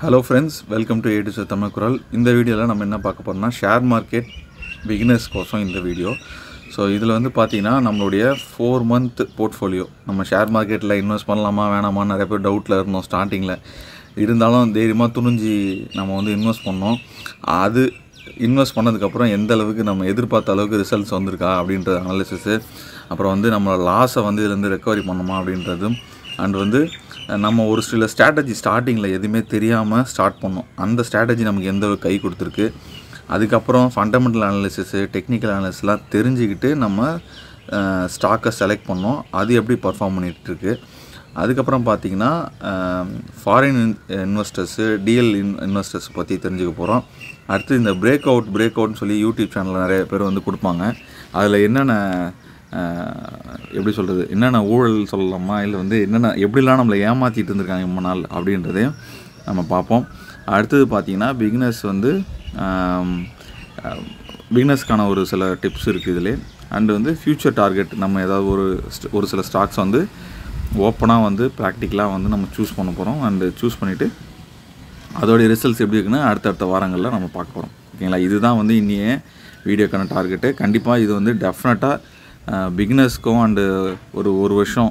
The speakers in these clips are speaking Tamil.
ஹலோ ஃப்ரெண்ட்ஸ் வெல்கம் டு ஏடு டு தமிழ் குரல் இந்த வீடியோவில் நம்ம என்ன பார்க்க போகிறோம்னா ஷேர் மார்க்கெட் பிகினர்ஸ் கோசம் இந்த வீடியோ ஸோ இதில் வந்து பார்த்தீங்கன்னா நம்மளுடைய ஃபோர் மந்த் போர்ட்ஃபோலியோ நம்ம ஷேர் மார்க்கெட்டில் இன்வெஸ்ட் பண்ணலாமா வேணாமா நிறைய பேர் டவுட்டில் இருந்தோம் ஸ்டார்டிங்கில் இருந்தாலும் தைரியமாக துணிஞ்சு நம்ம வந்து இன்வெஸ்ட் பண்ணோம் அது இன்வெஸ்ட் பண்ணதுக்கப்புறம் எந்த அளவுக்கு நம்ம எதிர்பார்த்த அளவுக்கு ரிசல்ட்ஸ் வந்திருக்கா அப்படின்ற அனாலிசிஸு அப்புறம் வந்து நம்ம லாஸை வந்து இதுலேருந்து ரெக்கவரி பண்ணணுமா அப்படின்றதும் அண்ட் வந்து நம்ம ஒரு சில ஸ்ட்ராட்டஜி ஸ்டார்டிங்கில் எதுவுமே தெரியாமல் ஸ்டார்ட் பண்ணோம் அந்த ஸ்ட்ராட்டஜி நமக்கு எந்த அளவுக்கு கை கொடுத்துருக்கு அதுக்கப்புறம் ஃபண்டமெண்டல் அனாலிசிஸு டெக்னிக்கல் அனாலிசிஸ்லாம் தெரிஞ்சுக்கிட்டு நம்ம ஸ்டாக்கை செலக்ட் பண்ணோம் அது எப்படி பர்ஃபார்ம் பண்ணிகிட்ருக்கு அதுக்கப்புறம் பார்த்தீங்கன்னா ஃபாரின் இன்வெஸ்டர்ஸு டிஎல் இன் இன்வெஸ்டர்ஸ் பற்றி தெரிஞ்சுக்க போகிறோம் அடுத்து இந்த பிரேக் அவுட் பிரேக் அவுட்னு சொல்லி யூடியூப் சேனலில் நிறைய பேர் வந்து கொடுப்பாங்க அதில் என்னென்ன அஹ், எப்படி சொல்கிறது என்னென்ன ஊழல் சொல்லலாமா இல்லை வந்து என்னென்ன எப்படிலாம் நம்மளை ஏமாற்றிட்டு இருந்திருக்காங்க இம்ம நாள் அப்படின்றதையும் நம்ம பார்ப்போம் அடுத்தது பார்த்தீங்கன்னா பிகினர்ஸ் வந்து பிகினர்ஸ்க்கான ஒரு சில டிப்ஸ் இருக்குது இதில் அண்டு வந்து ஃப்யூச்சர் டார்கெட் நம்ம ஏதாவது ஒரு st- ஒரு சில ஸ்டாக்ஸ் வந்து ஓப்பனாக வந்து ப்ராக்டிக்கலாக வந்து நம்ம சூஸ் பண்ண போகிறோம் அண்டு சூஸ் பண்ணிவிட்டு அதோடைய ரிசல்ட்ஸ் எப்படி இருக்குன்னு அடுத்தடுத்த வாரங்களில் நம்ம பார்க்க போகிறோம் ஓகேங்களா இதுதான் வந்து இன்னிய வீடியோக்கான டார்கெட்டு கண்டிப்பாக இது வந்து டெஃபினட்டாக பிகினர்ஸ்க்கும் அண்டு ஒரு ஒரு வருஷம்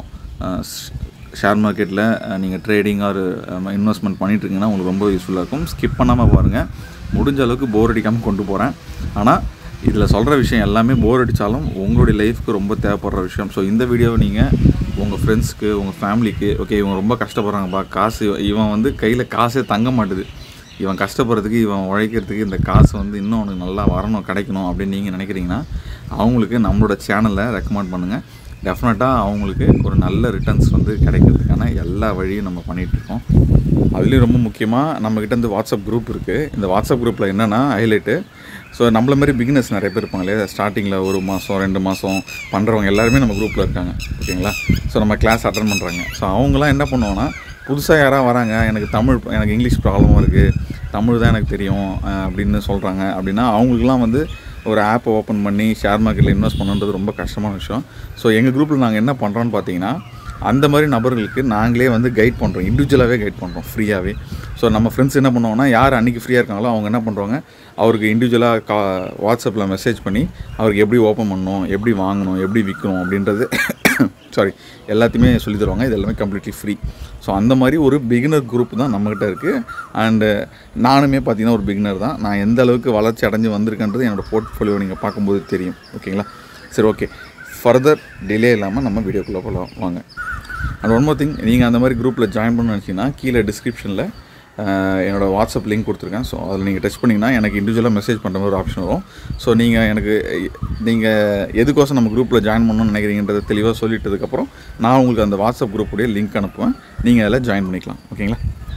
ஷேர் மார்க்கெட்டில் நீங்கள் ட்ரேடிங் ஆர் இன்வெஸ்ட்மெண்ட் பண்ணிட்டு இருக்கீங்கன்னா உங்களுக்கு ரொம்ப யூஸ்ஃபுல்லாக இருக்கும் ஸ்கிப் பண்ணாமல் பாருங்கள் முடிஞ்ச அளவுக்கு போர் அடிக்காமல் கொண்டு போகிறேன் ஆனால் இதில் சொல்கிற விஷயம் எல்லாமே போர் அடித்தாலும் உங்களுடைய லைஃப்க்கு ரொம்ப தேவைப்படுற விஷயம் ஸோ இந்த வீடியோவை நீங்கள் உங்கள் ஃப்ரெண்ட்ஸ்க்கு உங்கள் ஃபேமிலிக்கு ஓகே இவங்க ரொம்ப கஷ்டப்படுறாங்கப்பா காசு இவன் வந்து கையில் காசே தங்க மாட்டுது இவன் கஷ்டப்படுறதுக்கு இவன் உழைக்கிறதுக்கு இந்த காசு வந்து இன்னும் அவனுக்கு நல்லா வரணும் கிடைக்கணும் அப்படின்னு நீங்கள் நினைக்கிறீங்கன்னா அவங்களுக்கு நம்மளோட சேனலை ரெக்கமெண்ட் பண்ணுங்கள் டெஃபினட்டாக அவங்களுக்கு ஒரு நல்ல ரிட்டர்ன்ஸ் வந்து கிடைக்கிறதுக்கான எல்லா வழியும் நம்ம பண்ணிகிட்ருக்கோம் அதுலேயும் ரொம்ப முக்கியமாக நம்மக்கிட்ட வந்து வாட்ஸ்அப் குரூப் இருக்குது இந்த வாட்ஸ்அப் குரூப்பில் என்னென்னா ஹைலைட்டு ஸோ நம்மள மாதிரி பிகினர்ஸ் நிறைய பேர் இருப்பாங்க இல்லையா ஸ்டார்டிங்கில் ஒரு மாதம் ரெண்டு மாதம் பண்ணுறவங்க எல்லாருமே நம்ம குரூப்பில் இருக்காங்க ஓகேங்களா ஸோ நம்ம கிளாஸ் அட்டன் பண்ணுறாங்க ஸோ அவங்களாம் என்ன பண்ணுவாங்கன்னா புதுசாக யாராவது வராங்க எனக்கு தமிழ் எனக்கு இங்கிலீஷ் ப்ராப்ளமாக இருக்குது தமிழ் தான் எனக்கு தெரியும் அஹ், அப்படின்னு சொல்கிறாங்க அப்படின்னா அவங்களுக்குலாம் வந்து ஒரு ஆப்பை ஓப்பன் பண்ணி ஷேர் மார்க்கெட்டில் இன்வெஸ்ட் பண்ணுன்றது ரொம்ப கஷ்டமான விஷயம் ஸோ எங்கள் குரூப்பில் நாங்கள் என்ன பண்ணுறோன்னு பார்த்தீங்கன்னா அந்த மாதிரி நபர்களுக்கு நாங்களே வந்து கைட் பண்ணுறோம் இண்டிவிஜுவலாகவே கைட் பண்ணுறோம் ஃப்ரீயாகவே ஸோ நம்ம ஃப்ரெண்ட்ஸ் என்ன பண்ணுவாங்கன்னா யார் அன்றைக்கி ஃப்ரீயாக இருக்காங்களோ அவங்க என்ன பண்ணுறாங்க அவருக்கு இண்டிவிஜுவலாக கா வாட்ஸ்அப்பில் மெசேஜ் பண்ணி அவருக்கு எப்படி ஓப்பன் பண்ணணும் எப்படி வாங்கணும் எப்படி விற்கணும் அப்படின்றது சாரி எல்லாத்தையுமே சொல்லி தருவாங்க இது எல்லாமே கம்ப்ளீட்லி ஃப்ரீ ஸோ அந்த மாதிரி ஒரு பிகினர் குரூப் தான் நம்மக்கிட்ட இருக்குது அண்டு நானுமே பார்த்தீங்கன்னா ஒரு பிகினர் தான் நான் எந்த அளவுக்கு வளர்ச்சி அடைஞ்சு வந்திருக்கேன்றது என்னோடய போர்ட்ஃபோலியோ நீங்கள் பார்க்கும்போது தெரியும் ஓகேங்களா சரி ஓகே ஃபர்தர் டிலே இல்லாமல் நம்ம வீடியோக்குள்ளே போகலாம் வாங்க அண்ட் ஒன் மோர் திங் நீங்கள் அந்த மாதிரி குரூப்பில் ஜாயின் பண்ணணும்னு நினச்சிங்கன்னா கீழே டிஸ்கிரிப்ஷனில் என்னோட வாட்ஸ்அப் லிங்க் கொடுத்துருக்கேன் ஸோ அதில் நீங்கள் டச் பண்ணிங்கன்னா எனக்கு இண்டிவிஜுவலாக மெசேஜ் பண்ணுற மாதிரி ஒரு ஆப்ஷன் வரும் ஸோ நீங்கள் எனக்கு நீங்கள் எதுக்கோசம் நம்ம குரூப்பில் ஜாயின் பண்ணணும்னு நினைக்கிறீங்கன்றதை தெளிவாக சொல்லிட்டதுக்கப்புறம் நான் உங்களுக்கு அந்த வாட்ஸ்அப் குரூப்புடைய லிங்க் அனுப்புவேன் நீங்கள் அதில் ஜாயின் பண்ணிக்கலாம் ஓகேங்களா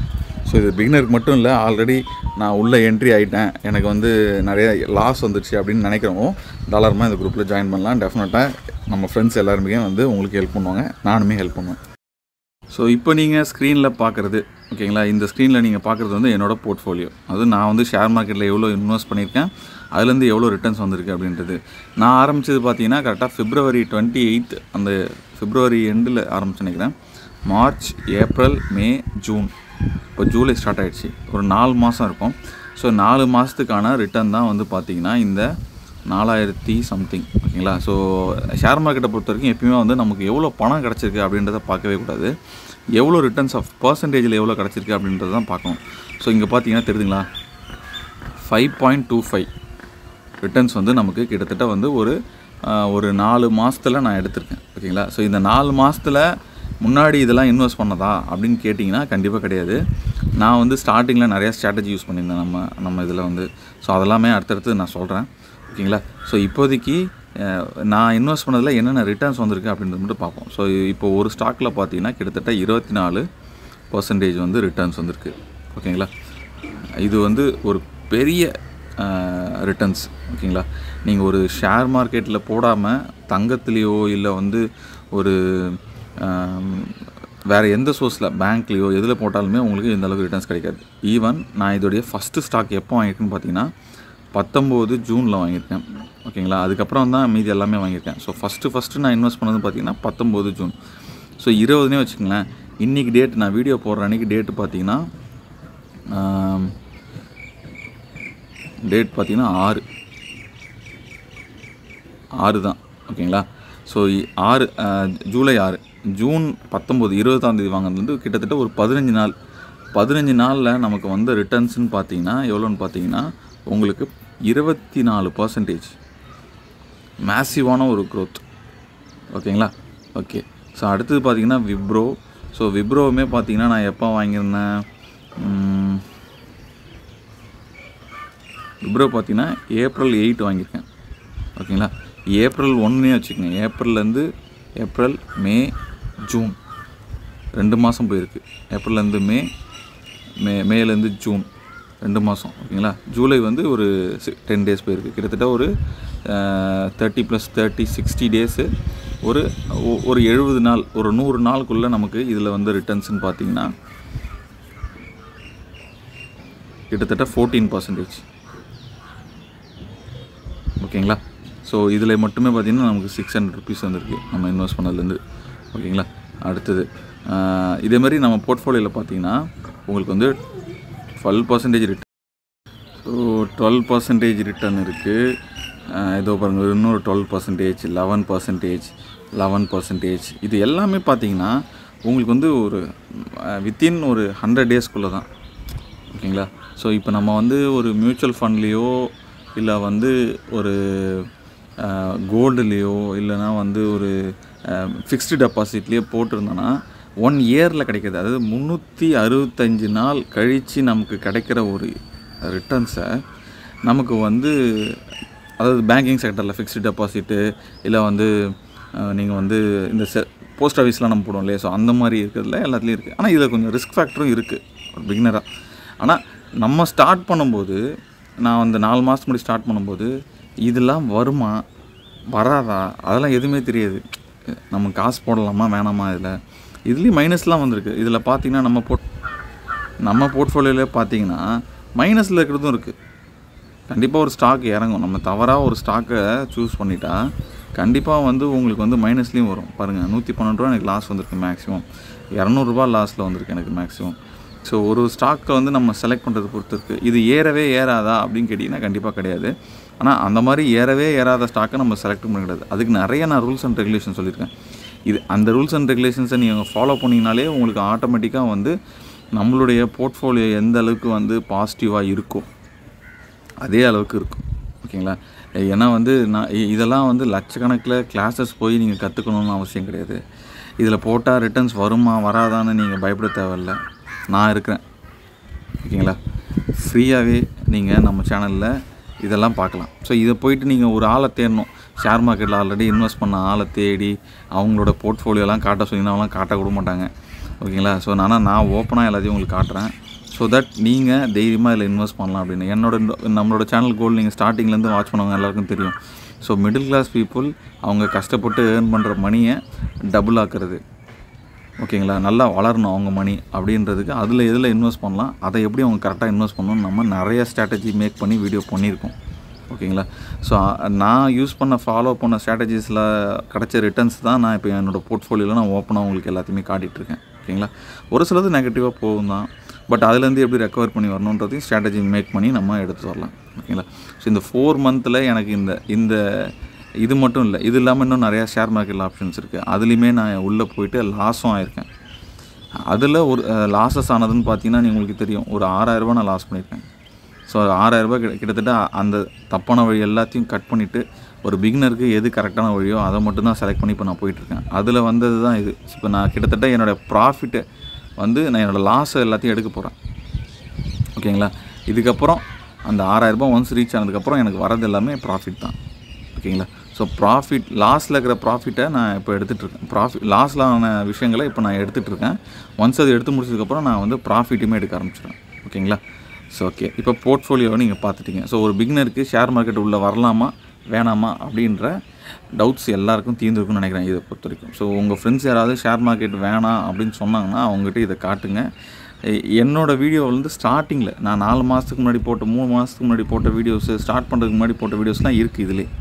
ஸோ இது பிகினருக்கு மட்டும் இல்லை ஆல்ரெடி நான் உள்ளே என்ட்ரி ஆகிட்டேன் எனக்கு வந்து நிறைய லாஸ் வந்துடுச்சு அப்படின்னு நினைக்கிறவங்க டாலர்மாக இந்த குரூப்பில் ஜாயின் பண்ணலாம் டெஃபினட்டாக நம்ம ஃப்ரெண்ட்ஸ் எல்லாருமே வந்து உங்களுக்கு ஹெல்ப் பண்ணுவாங்க நானுமே ஹெல்ப் பண்ணுவேன் ஸோ இப்போ நீங்கள் ஸ்க்ரீனில் பார்க்குறது ஓகேங்களா இந்த ஸ்க்ரீனில் நீங்கள் பார்க்குறது வந்து என்னோடய போர்ட்ஃபோலியோ அது நான் வந்து ஷேர் மார்க்கெட்டில் எவ்வளோ இன்வெஸ்ட் பண்ணியிருக்கேன் அதுலேருந்து எவ்வளோ ரிட்டர்ன்ஸ் வந்திருக்கு அப்படின்றது நான் ஆரம்பித்தது பார்த்தீங்கன்னா கரெக்டாக பிப்ரவரி டுவெண்ட்டி எயித் அந்த பிப்ரவரி எண்டில் ஆரம்பிச்சு நினைக்கிறேன் மார்ச் ஏப்ரல் மே ஜூன் இப்போ ஜூலை ஸ்டார்ட் ஆயிடுச்சு ஒரு நாலு மாதம் இருக்கும் ஸோ நாலு மாதத்துக்கான ரிட்டர்ன் தான் வந்து பார்த்தீங்கன்னா இந்த நாலாயிரத்தி சம்திங் ஓகேங்களா ஸோ ஷேர் மார்க்கெட்டை பொறுத்த வரைக்கும் எப்பயுமே வந்து நமக்கு எவ்வளோ பணம் கிடச்சிருக்கு அப்படின்றத பார்க்கவே கூடாது எவ்வளோ ரிட்டர்ன்ஸ் ஆஃப் பர்சன்டேஜில் எவ்வளோ கிடச்சிருக்கு அப்படின்றத தான் பார்க்கணும் ஸோ இங்கே பார்த்தீங்கன்னா தெரியுதுங்களா five point two five returns வந்து நமக்கு கிட்டத்தட்ட வந்து ஒரு ஆஹ், ஒரு நாலு மாதத்தில் நான் எடுத்திருக்கேன் ஓகேங்களா ஸோ இந்த நாலு மாதத்தில் முன்னாடி இதெல்லாம் இன்வெஸ்ட் பண்ணதா அப்படின்னு கேட்டிங்கன்னா கண்டிப்பாக கிடையாது நான் வந்து ஸ்டார்டிங்கில் நிறையா ஸ்ட்ராட்டஜி யூஸ் பண்ணியிருந்தேன் நம்ம நம்ம இதில் வந்து ஸோ அதெல்லாமே அடுத்தடுத்து நான் சொல்கிறேன் ஓகேங்களா ஸோ இப்போதைக்கு அஹ், நான் இன்வெஸ்ட் பண்ணதில் என்னென்ன ரிட்டர்ன்ஸ் வந்திருக்கு அப்படின்றது மட்டும் பார்ப்போம் ஸோ இப்போ ஒரு ஸ்டாக்கில் பார்த்தீங்கன்னா கிட்டத்தட்ட இருபத்தி நாலு பர்சன்டேஜ் வந்து ரிட்டர்ன்ஸ் வந்திருக்கு ஓகேங்களா இது வந்து ஒரு பெரிய ரிட்டர்ன்ஸ் ஓகேங்களா நீங்கள் ஒரு ஷேர் மார்க்கெட்டில் போடாமல் தங்கத்துலேயோ இல்லை வந்து ஒரு ஆம், வேறு எந்த சோர்ஸில் பேங்க்லேயோ எதில் போட்டாலுமே உங்களுக்கு இந்த அளவுக்கு ரிட்டர்ன்ஸ் கிடைக்காது ஈவன் நான் இதோடைய ஃபஸ்ட்டு ஸ்டாக் எப்போ வாங்கியிருக்கேன்னு பார்த்தீங்கன்னா பத்தொம்போது ஜூனில் வாங்கியிருக்கேன் ஓகேங்களா அதுக்கப்புறம் தான் மீதி எல்லாமே வாங்கியிருக்கேன் ஸோ ஃபஸ்ட்டு ஃபஸ்ட்டு நான் இன்வெஸ்ட் பண்ணது பார்த்தீங்கன்னா பத்தொம்போது ஜூன் ஸோ இருபதுனே வச்சுக்கங்களேன் இன்றைக்கி டேட் நான் வீடியோ போடுற அன்றைக்கி டேட்டு பார்த்தீங்கன்னா டேட் பார்த்தீங்கன்னா ஆறு ஆறு தான் ஓகேங்களா ஸோ ஆறு அஹ், ஜூலை ஆறு ஜூன் பத்தொம்போது இருபதாம் தேதி வாங்கினது வந்து கிட்டத்தட்ட ஒரு பதினஞ்சு நாள் பதினஞ்சு நாளில் நமக்கு வந்த ரிட்டர்ன்ஸ்னு பார்த்தீங்கன்னா எவ்வளோன்னு பார்த்தீங்கன்னா உங்களுக்கு இருபத்தி நாலு பர்சன்டேஜ் மேசிவான ஒரு growth ஓகேங்களா ஓகே ஸோ அடுத்தது பார்த்தீங்கன்னா விப்ரோ ஸோ விப்ரோவுமே பார்த்தீங்கன்னா நான் எப்போ வாங்கியிருந்தேன் உம், விப்ரோ பார்த்தீங்கன்னா ஏப்ரல் எயிட் வாங்கியிருக்கேன் ஓகேங்களா ஏப்ரல் ஒன்னே வச்சுக்கோங்க ஏப்ரல்லேருந்து ஏப்ரல் மே ஜூன் ரெண்டு மாதம் போயிருக்கு ஏப்ரல்லேருந்து மே மே மேலேருந்து ஜூன் ரெண்டு மாதம் ஓகேங்களா ஜூலை வந்து ஒரு டென் டேஸ் போயிருக்கு கிட்டத்தட்ட ஒரு thirty plus thirty sixty days ஒரு ஒ- ஒரு எழுபது நாள் ஒரு நூறு நாளுக்குள்ளே நமக்கு இதில் வந்து ரிட்டர்ன்ஸ்னு பார்த்தீங்கன்னா கிட்டத்தட்ட ஃபோர்டீன் பர்சன்டேஜ் ஓகேங்களா ஸோ இதில் மட்டுமே பார்த்தீங்கன்னா நமக்கு சிக்ஸ் ஹண்ட்ரட் ருபீஸ் வந்திருக்கு நம்ம இன்வெஸ்ட் பண்ணதுலேருந்து ஓகேங்களா அடுத்தது ஆஹ் இதே மாதிரி நம்ம போர்ட்ஃபோலியோவில் பார்த்தீங்கன்னா உங்களுக்கு வந்து twelve percentage return so twelve percentage return இருக்குது இதோ பாருங்கள் இன்னொரு twelve percentage eleven percentage eleven percentage இது எல்லாமே பார்த்தீங்கன்னா உங்களுக்கு வந்து ஒரு வித்தின் ஒரு ஹண்ட்ரட் டேஸ்க்குள்ளே தான் ஓகேங்களா ஸோ இப்போ நம்ம வந்து ஒரு மியூச்சுவல் ஃபண்ட்லேயோ இல்லை வந்து ஒரு கோல்டுலேயோ இல்லைனா வந்து ஒரு ஃபிக்ஸ்டு டெபாசிட்லேயோ போட்டிருந்தோன்னா ஒன் இயரில் கிடைக்கிது அதாவது முந்நூற்றி அறுபத்தஞ்சு நாள் கழித்து நமக்கு கிடைக்கிற ஒரு ரிட்டர்ன்ஸை நமக்கு வந்து அதாவது பேங்கிங் செக்டரில் ஃபிக்ஸ்டு டெபாசிட்டு இல்லை வந்து நீங்கள் வந்து இந்த செ போஸ்ட் ஆஃபீஸ்லாம் நம்ம போடுவோம் இல்லையா ஸோ அந்த மாதிரி இருக்கிறதுல எல்லாத்துலேயும் இருக்குது ஆனால் இதில் கொஞ்சம் ரிஸ்க் ஃபேக்டரும் இருக்குது ஒரு பிகினராக ஆனால் நம்ம ஸ்டார்ட் பண்ணும்போது நான் அந்த நாலு மாதத்துக்கு முன்னாடி ஸ்டார்ட் பண்ணும்போது இதெல்லாம் வருமா வராதா அதெல்லாம் எதுவுமே தெரியாது நம்ம காசு போடலாமா வேணாமா இதில் இதுலேயும் மைனஸ்லாம் வந்திருக்கு இதில் பார்த்தீங்கன்னா நம்ம போட் நம்ம போர்ட்ஃபோலியோவில் பார்த்தீங்கன்னா மைனஸில் இருக்கிறதும் இருக்குது கண்டிப்பாக ஒரு ஸ்டாக் இறங்கும் நம்ம தவறாக ஒரு ஸ்டாக்கை சூஸ் பண்ணிட்டா கண்டிப்பாக வந்து உங்களுக்கு வந்து மைனஸ்லேயும் வரும் பாருங்கள் நூற்றி பன்னெண்டு ரூபா எனக்கு லாஸ் வந்திருக்கு மேக்ஸிமம் இரநூறுபா லாஸில் வந்திருக்கு எனக்கு மேக்ஸிமம் ஸோ ஒரு ஸ்டாக்கை வந்து நம்ம செலக்ட் பண்ணுறது பொறுத்து இருக்குது இது ஏறவே ஏறாதா அப்படின்னு கேட்டிங்கன்னா கண்டிப்பாக கிடையாது ஆனால் அந்த மாதிரி ஏறவே ஏறாத ஸ்டாக்கை நம்ம செலக்ட் பண்ண கிடையாது அதுக்கு நிறைய நான் ரூல்ஸ் அண்ட் ரெகுலேஷன் சொல்லியிருக்கேன் இது அந்த ரூல்ஸ் அண்ட் ரெகுலேஷன்ஸை நீங்கள் ஃபாலோ பண்ணிங்கனாலே உங்களுக்கு ஆட்டோமேட்டிக்காக வந்து நம்மளுடைய போர்ட்ஃபோலியோ எந்த அளவுக்கு வந்து பாசிட்டிவாக இருக்கும் அதே அளவுக்கு இருக்கும் ஓகேங்களா ஏன்னா வந்து நான் இ- இதெல்லாம் வந்து லட்சக்கணக்கில் கிளாஸஸ் போய் நீங்கள் கற்றுக்கணும்னு அவசியம் கிடையாது இதில் போட்டால் ரிட்டர்ன்ஸ் வருமா வராதான்னு நீங்கள் பயப்பட தேவையில்ல நான் இருக்கிறேன் ஓகேங்களா ஃப்ரீயாகவே நீங்கள் நம்ம சேனலில் இதெல்லாம் பார்க்கலாம் ஸோ இதை போயிட்டு நீங்கள் ஒரு ஆளை தேடணும் ஷேர் மார்க்கெட்டில் ஆல்ரெடி இன்வெஸ்ட் பண்ண ஆளை தேடி அவங்களோட போர்ட்ஃபோலியோலாம் காட்ட சொன்னீங்கன்னா அவங்களாம் காட்ட விட மாட்டாங்க ஓகேங்களா ஸோ ஆனால் நான் ஓப்பனாக எல்லாத்தையும் உங்களுக்கு காட்டுறேன் ஸோ தட் நீங்கள் தைரியமாக இதில் இன்வெஸ்ட் பண்ணலாம் அப்படின்னு என்னோட நம்மளோட சேனல் கோல் நீங்கள் ஸ்டார்டிங்லேருந்து வாட்ச் பண்ணவங்க எல்லாருக்கும் தெரியும் ஸோ மிடில் கிளாஸ் பீப்புள் அவங்க கஷ்டப்பட்டு ஏர்ன் பண்ணுற மணியை டபுள் ஆக்குறது ஓகேங்களா நல்லா வளரணும் அவங்க மணி அப்படின்றதுக்கு அதில் எதில் இன்வெஸ்ட் பண்ணலாம் அதை எப்படி அவங்க கரெக்டாக இன்வெஸ்ட் பண்ணணும் நம்ம நிறைய ஸ்ட்ராட்டஜி மேக் பண்ணி வீடியோ பண்ணியிருக்கோம் ஓகேங்களா ஸோ நான் யூஸ் பண்ண ஃபாலோ பண்ண ஸ்ட்ராட்டஜிஸில் கிடைச்ச ரிட்டர்ன்ஸ் தான் நான் இப்போ என்னோடய போர்ட்ஃபோலியோவில் நான் ஓப்பனாக உங்களுக்கு எல்லாத்தையுமே காட்டிகிட்ருக்கேன் ஓகேங்களா ஒரு சிலது நெகட்டிவாக போகும் தான் பட் அதுலேருந்து எப்படி ரெக்கவர் பண்ணி வரணுன்றதையும் ஸ்ட்ராட்டஜி மேக் பண்ணி நம்ம எடுத்து வரலாம் ஓகேங்களா ஸோ இந்த ஃபோர் மந்தில் எனக்கு இந்த இந்த இது மட்டும் இல்லை இது இல்லாமல் இன்னும் நிறையா ஷேர் மார்க்கெட்டில் ஆப்ஷன்ஸ் இருக்குது அதுலேயுமே நான் உள்ளே போயிட்டு லாஸும் ஆயிருக்கேன் அதில் ஒரு லாஸஸ் ஆனதுன்னு பார்த்தீங்கன்னா நீ உங்களுக்கு தெரியும் ஒரு ஆறாயிரரூபா நான் லாஸ் பண்ணியிருக்கேன் ஸோ ஆறாயிரரூபா கிட்ட கிட்டத்தட்ட அந்த தப்பான வழி எல்லாத்தையும் கட் பண்ணிவிட்டு ஒரு பிகினருக்கு எது கரெக்டான வழியோ அதை மட்டும் தான் செலக்ட் பண்ணி இப்போ நான் போயிட்டுருக்கேன் அதில் வந்தது தான் இது இப்போ நான் கிட்டத்தட்ட என்னோடய ப்ராஃபிட்டை வந்து நான் என்னோடய லாஸை எல்லாத்தையும் எடுக்க போகிறேன் ஓகேங்களா இதுக்கப்புறம் அந்த ஆறாயிரரூபா ஒன்ஸ் ரீச் ஆனதுக்கப்புறம் எனக்கு வரது எல்லாமே ப்ராஃபிட் தான் ஓகேங்களா ஸோ ப்ராஃபிட் லாஸில் இருக்கிற ப்ராஃபிட்டை நான் இப்போ எடுத்துகிட்ருக்கேன் ப்ராஃபிட் லாஸில் ஆன விஷயங்களை இப்போ நான் எடுத்துகிட்ருக்கேன் ஒன்ஸ் அது எடுத்து முடிச்சதுக்கப்புறம் நான் வந்து ப்ராஃபிட்டுமே எடுக்க ஆரம்பிச்சிடுவேன் ஓகேங்களா ஸோ ஓகே இப்போ போர்ட்ஃபோலியோவை நீங்கள் பார்த்துட்டீங்க ஸோ ஒரு பிகினருக்கு ஷேர் மார்க்கெட் உள்ளே வரலாமா வேணாமா அப்படின்ற டவுட்ஸ் எல்லாருக்கும் தீர்ந்துருக்குன்னு நினைக்கிறேன் இதை பொறுத்த வரைக்கும் ஸோ உங்கள் ஃப்ரெண்ட்ஸ் யாராவது ஷேர் மார்க்கெட் வேணாம் அப்படின்னு சொன்னாங்கன்னா அவங்ககிட்ட இதை காட்டுங்க எ- என்னோட வீடியோ வந்து ஸ்டார்டிங்கில் நான் நாலு மாதத்துக்கு முன்னாடி போட்ட மூணு மாதத்துக்கு முன்னாடி போட்ட வீடியோஸ் ஸ்டார்ட் பண்ணுறதுக்கு முன்னாடி போட்ட வீடியோஸ்லாம் இருக்குது இதிலே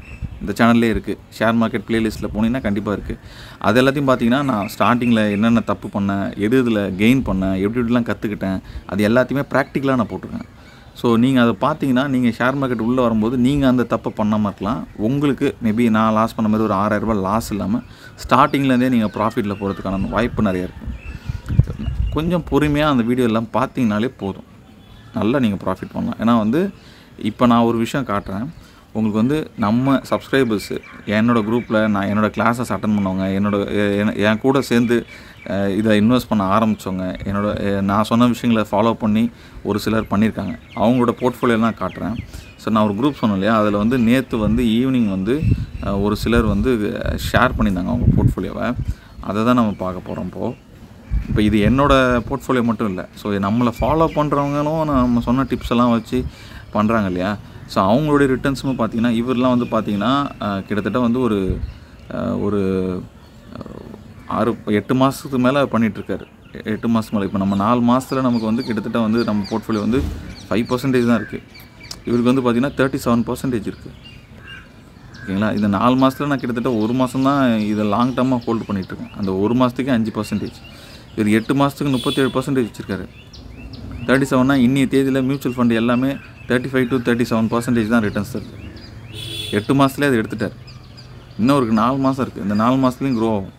இந்த சேனல்லே இருக்குது ஷேர் மார்க்கெட் பிளேலிஸ்ட்டில் போனீங்கன்னா கண்டிப்பாக இருக்குது அது எல்லாத்தையும் பார்த்தீங்கன்னா நான் ஸ்டார்டிங்கில் என்னென்ன தப்பு பண்ணேன் எது இதில் கெயின் பண்ணேன் எப்படி எப்படிலாம் கற்றுக்கிட்டேன் அது எல்லாத்தையுமே ப்ராக்டிக்கலாக நான் போட்டிருக்கேன் ஸோ நீங்கள் அதை பார்த்தீங்கன்னா நீங்கள் ஷேர் மார்க்கெட் உள்ளே வரும்போது நீங்கள் அந்த தப்பை பண்ணாமல் இருக்கலாம் உங்களுக்கு மேபி நான் லாஸ் பண்ண மாதிரி ஒரு ஆறாயிரரூபா லாஸ் இல்லாமல் ஸ்டார்டிங்லேருந்தே நீங்கள் ப்ராஃபிட்டில் போகிறதுக்கான வாய்ப்பு நிறைய இருக்குது கொஞ்சம் பொறுமையாக அந்த வீடியோ எல்லாம் பார்த்தீங்கனாலே போதும் நல்லா நீங்கள் ப்ராஃபிட் பண்ணலாம் ஏன்னா வந்து இப்போ நான் ஒரு விஷயம் காட்டுறேன் உங்களுக்கு வந்து நம்ம சப்ஸ்கிரைபர்ஸு என்னோடய குரூப்பில் நான் என்னோடய கிளாஸஸ் அட்டன் பண்ணவங்க என்னோட எ- என- என் கூட சேர்ந்து அஹ், இதை இன்வெஸ்ட் பண்ண ஆரம்பித்தவங்க என்னோட அஹ், நான் சொன்ன விஷயங்களை ஃபாலோ பண்ணி ஒரு சிலர் பண்ணியிருக்காங்க அவங்களோட போர்ட்ஃபோலியோலாம் காட்டுறேன் ஸோ நான் ஒரு குரூப் சொன்னேன் இல்லையா அதில் வந்து நேற்று வந்து ஈவினிங் வந்து அஹ், ஒரு சிலர் வந்து ஷேர் பண்ணியிருந்தாங்க அவங்க போர்ட்ஃபோலியோவை அதை தான் நம்ம பார்க்க போகிறோம் இப்போது இப்போ இது என்னோட போர்ட்ஃபோலியோ மட்டும் இல்லை ஸோ நம்மளை ஃபாலோ பண்ணுறவங்களும் நம்ம சொன்ன டிப்ஸ் எல்லாம் வச்சு பண்ணுறாங்க இல்லையா ஸோ அவங்களுடைய ரிட்டர்ன்ஸும் பார்த்தீங்கன்னா இவரெலாம் வந்து பார்த்தீங்கன்னா அஹ், கிட்டத்தட்ட வந்து ஒரு அஹ், ஒரு அஹ், ஆறு எட்டு மாதத்துக்கு மேலே பண்ணிகிட்ருக்காரு எட்டு மாதத்துக்கு மேலே இப்போ நம்ம நாலு மாதத்தில் நமக்கு வந்து கிட்டத்தட்ட வந்து நம்ம போர்ட்ஃபோலியோ வந்து ஃபைவ் பர்சன்டேஜ் தான் இருக்குது இவருக்கு வந்து பார்த்தீங்கன்னா தேர்ட்டி செவன் பர்சன்டேஜ் இருக்குது ஓகேங்களா இந்த நாலு மாதத்தில் நான் கிட்டத்தட்ட ஒரு மாதம் தான் இதை லாங் டர்மாக ஹோல்டு பண்ணிகிட்ருக்கேன் அந்த ஒரு மாதத்துக்கு அஞ்சு பர்சன்டேஜ் இவர் எட்டு மாதத்துக்கு முப்பத்தேழு பர்சன்டேஜ் வச்சுருக்காரு தேர்ட்டி செவன்னா இன்னைய தேதியில் மியூச்சுவல் ஃபண்ட் எல்லாமே thirty five to thirty seven percentage தான் ரிட்டர்ன்ஸ் தருது எட்டு மாதத்துலேயே அதை எடுத்துட்டார் இன்னும் ஒரு நாலு மாதம் இருக்குது இந்த நாலு மாதத்துலேயும் க்ரோ ஆகும்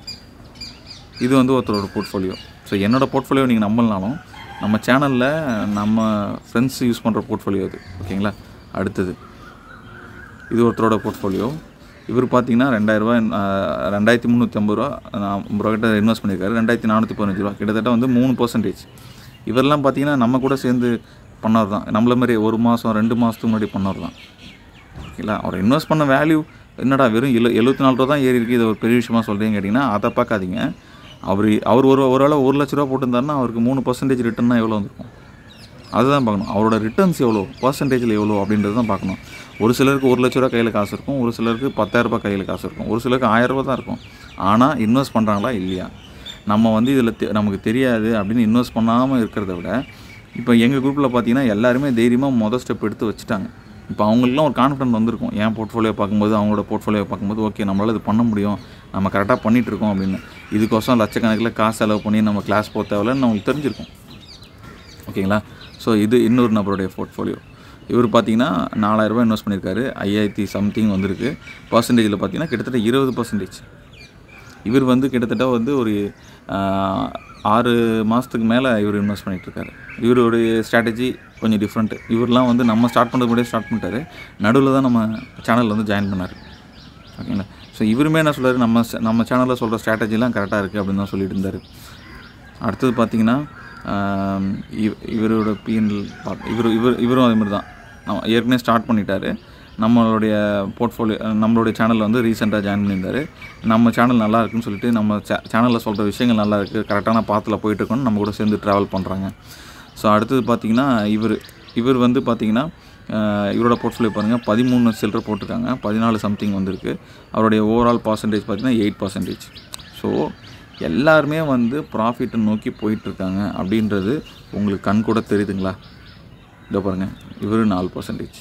இது வந்து ஒருத்தரோட போர்ட்ஃபோலியோ ஸோ என்னோடய போர்ட்ஃபோலியோ நீங்கள் நம்பலனாலும் நம்ம சேனலில் நம்ம ஃப்ரெண்ட்ஸ் யூஸ் பண்ணுற போர்ட்ஃபோலியோ அது ஓகேங்களா அடுத்தது இது ஒருத்தரோட போர்ட்ஃபோலியோ இவர் பார்த்தீங்கன்னா ரெண்டாயிரரூவா ரெண்டாயிரத்தி முந்நூற்றி ஐம்பது ரூபா நான் ஐம்பது ரூபா கிட்ட இன்வெஸ்ட் பண்ணியிருக்காரு ரெண்டாயிரத்தி நானூற்றி பதினஞ்சு ரூபா கிட்டத்தட்ட வந்து மூணு பர்சன்டேஜ் இவரெல்லாம் பார்த்தீங்கன்னா நம்ம கூட சேர்ந்து பண்ணவர் தான் நம்மள மாதிரி ஒரு மாதம் ரெண்டு மாதத்துக்கு முன்னாடி பண்ணவர் தான் ஓகேங்களா அவர் இன்வெஸ்ட் பண்ண வேல்யூ என்னடா வெறும் எழு எழுபத்தி நாலு ரூபா தான் ஏறி இருக்குது இது ஒரு பெரிய விஷயமா சொல்கிறீங்க கேட்டிங்கன்னா அதை பார்க்காதீங்க அவர் அவர் ஒரு ஒரு வேளை ஒரு லட்ச ரூபா போட்டிருந்தாருன்னா அவருக்கு மூணு பர்சன்டேஜ் ரிட்டர்னா எவ்வளோ வந்திருக்கும் அதுதான் பார்க்கணும் அவரோட ரிட்டர்ன்ஸ் எவ்வளோ பர்சன்டேஜில் எவ்வளோ அப்படின்றது தான் பார்க்கணும் ஒரு சிலருக்கு ஒரு லட்ச ரூபா கையில் காசு இருக்கும் ஒரு சிலருக்கு பத்தாயிரம் ரூபாய் கையில் காசு இருக்கும் ஒரு சிலருக்கு ஆயிரம் ரூபாய் தான் இருக்கும் ஆனால் இன்வெஸ்ட் பண்ணுறாங்களா இல்லையா நம்ம வந்து இதில் நமக்கு தெரியாது அப்படின்னு இன்வெஸ்ட் பண்ணாமல் இருக்கிறத விட இப்போ எங்கள் குரூப்பில் பார்த்தீங்கன்னா எல்லாருமே தைரியமாக மொதல் ஸ்டெப் எடுத்து வச்சுட்டாங்க இப்போ அவங்களுக்குலாம் ஒரு கான்ஃபிடன்ட் வந்திருக்கும் என் போர்ட்ஃபோலியோ பார்க்கும்போது அவங்களோட போர்ட்ஃபோலியோ பார்க்கும்போது ஓகே நம்மளால் இது பண்ண முடியும் நம்ம கரெக்டாக பண்ணிகிட்டு இருக்கோம் அப்படின்னு இதுக்கோசம் லட்சக்கணக்கில் காசு செலவு பண்ணி நம்ம கிளாஸ் போக தேவையில்லன்னு நம்மளுக்கு தெரிஞ்சிருக்கும் ஓகேங்களா ஸோ இது இன்னொரு நபருடைய போர்ட்ஃபோலியோ இவர் பார்த்தீங்கன்னா நாலாயிரரூபா இன்வெஸ்ட் பண்ணியிருக்காரு ஐயாயிரத்தி சம்திங் வந்திருக்கு பர்சன்டேஜில் பார்த்தீங்கன்னா கிட்டத்தட்ட இருபது பர்சன்டேஜ் இவர் வந்து கிட்டத்தட்ட வந்து ஒரு ஆஹ், ஆறு மாதத்துக்கு மேலே இவர் இன்வெஸ்ட் பண்ணிகிட்ருக்காரு இவருடைய ஸ்ட்ராட்டஜி கொஞ்சம் டிஃப்ரெண்ட்டு இவர்லாம் வந்து நம்ம ஸ்டார்ட் பண்ணுறது முன்னாடியே ஸ்டார்ட் பண்ணிட்டாரு நடுவில் தான் நம்ம சேனலில் வந்து ஜாயின் பண்ணார் ஓகேங்களா ஸோ இவருமே என்ன சொல்றாரு நம்ம ச- நம்ம சேனலில் சொல்கிற ஸ்ட்ராட்டஜிலாம் கரெக்டாக இருக்குது அப்படின்னு தான் சொல்லிட்டு இருந்தார் அடுத்தது பார்த்தீங்கன்னா ஆம், இவ- இவரோட பிஎன்எல் இவர் இவர் இவரும் அதே மாதிரி தான் நம்ம ஏற்கனவே ஸ்டார்ட் பண்ணிட்டாரு நம்மளுடைய போர்ட்ஃபோலியோ நம்மளுடைய சேனலில் வந்து ரீசெண்டாக ஜாயின் பண்ணியிருந்தாரு நம்ம சேனல் நல்லா இருக்குன்னு சொல்லிட்டு நம்ம சே சேனலில் சொல்கிற விஷயங்கள் நல்லா இருக்குது கரெக்டான பாத்தில் போயிட்டுருக்கோன்னு நம்ம கூட சேர்ந்து ட்ராவல் பண்ணுறாங்க ஸோ அடுத்தது பார்த்தீங்கன்னா இவர் இவர் வந்து பார்த்தீங்கன்னா ஆஹ், இவரோட போர்ட்ஃபோலியோ பாருங்கள் பதிமூணு சில்லரை போட்டிருக்காங்க பதினாலு சம்திங் வந்திருக்கு அவருடைய ஓவரால் பர்சன்டேஜ் பார்த்தீங்கன்னா எயிட் பர்சன்டேஜ் ஸோ எல்லாருமே வந்து ப்ராஃபிட்டை நோக்கி போயிட்டுருக்காங்க அப்படின்றது உங்களுக்கு கண் கூட தெரியுதுங்களா இதோ பாருங்கள் இவர் நாலு பர்சன்டேஜ்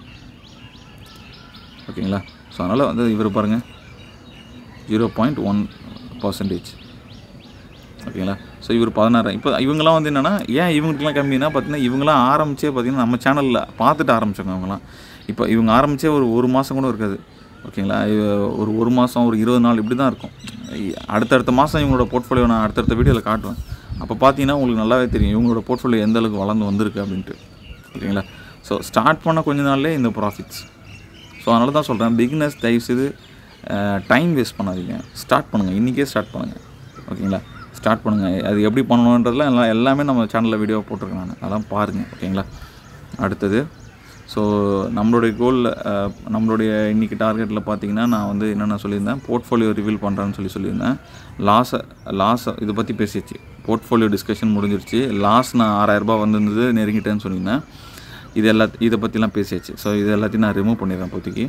ஓகேங்களா ஸோ அதனால் வந்து இவர் பாருங்கள் ஜீரோ பாயிண்ட் ஒன் பர்சன்டேஜ் ஓகேங்களா ஸோ இவர் பதினாறு இப்போ இவங்கெல்லாம் வந்து என்னென்னா ஏன் இவங்களுக்குலாம் கம்மினா பார்த்தீங்கன்னா இவங்களாம் ஆரம்பிச்சே பார்த்தீங்கன்னா நம்ம சேனலில் பார்த்துட்டு ஆரம்பிச்சவங்க அவங்களாம் இப்போ இவங்க ஆரம்பிச்சே ஒரு ஒரு மாதம் கூட இருக்காது ஓகேங்களா இவ- ஒரு ஒரு மாதம் ஒரு இருபது நாள் இப்படி தான் இருக்கும் இ- அடுத்தடுத்த மாதம் இவங்களோட போர்ட்ஃபோலியோ நான் அடுத்தடுத்த வீடியோவில் காட்டுவேன் அப்போ பார்த்தீங்கன்னா உங்களுக்கு நல்லாவே தெரியும் இவங்களோட போர்ட்ஃபோலியோ எந்த அளவுக்கு வளர்ந்து வந்திருக்கு அப்படின்ட்டு ஓகேங்களா ஸோ ஸ்டார்ட் பண்ண கொஞ்ச நாள்லேயே இந்த ப்ராஃபிட்ஸ் ஸோ அதனால தான் சொல்கிறேன் பிகினர்ஸ் தயவுசெய்து டைம் வேஸ்ட் பண்ணாதீங்க ஸ்டார்ட் பண்ணுங்கள் இன்றைக்கே ஸ்டார்ட் பண்ணுங்கள் ஓகேங்களா ஸ்டார்ட் பண்ணுங்கள் அது எப்படி பண்ணணுன்றதுலாம் எல்லாம் எல்லாமே நம்ம சேனலில் வீடியோ போட்டிருக்கேன் நான் அதெல்லாம் பாருங்கள் ஓகேங்களா அடுத்தது ஸோ நம்மளுடைய கோல் நம்மளுடைய இன்றைக்கி டார்கெட்டில் பார்த்தீங்கன்னா நான் வந்து என்னென்ன சொல்லியிருந்தேன் போர்ட்ஃபோலியோ ரிவீல் பண்ணுறேன்னு சொல்லி சொல்லியிருந்தேன் லாஸை லாஸை இதை பற்றி பேசிடுச்சு போர்ட்ஃபோலியோ டிஸ்கஷன் முடிஞ்சிருச்சு லாஸ் நான் ஆறாயிரரூபா வந்திருந்தது நெருங்கிட்டேன்னு சொல்லியிருந்தேன் இது எல்லா இதை பற்றிலாம் பேசியாச்சு ஸோ இது எல்லாத்தையும் நான் ரிமூவ் பண்ணிடுறேன் இப்போதைக்கு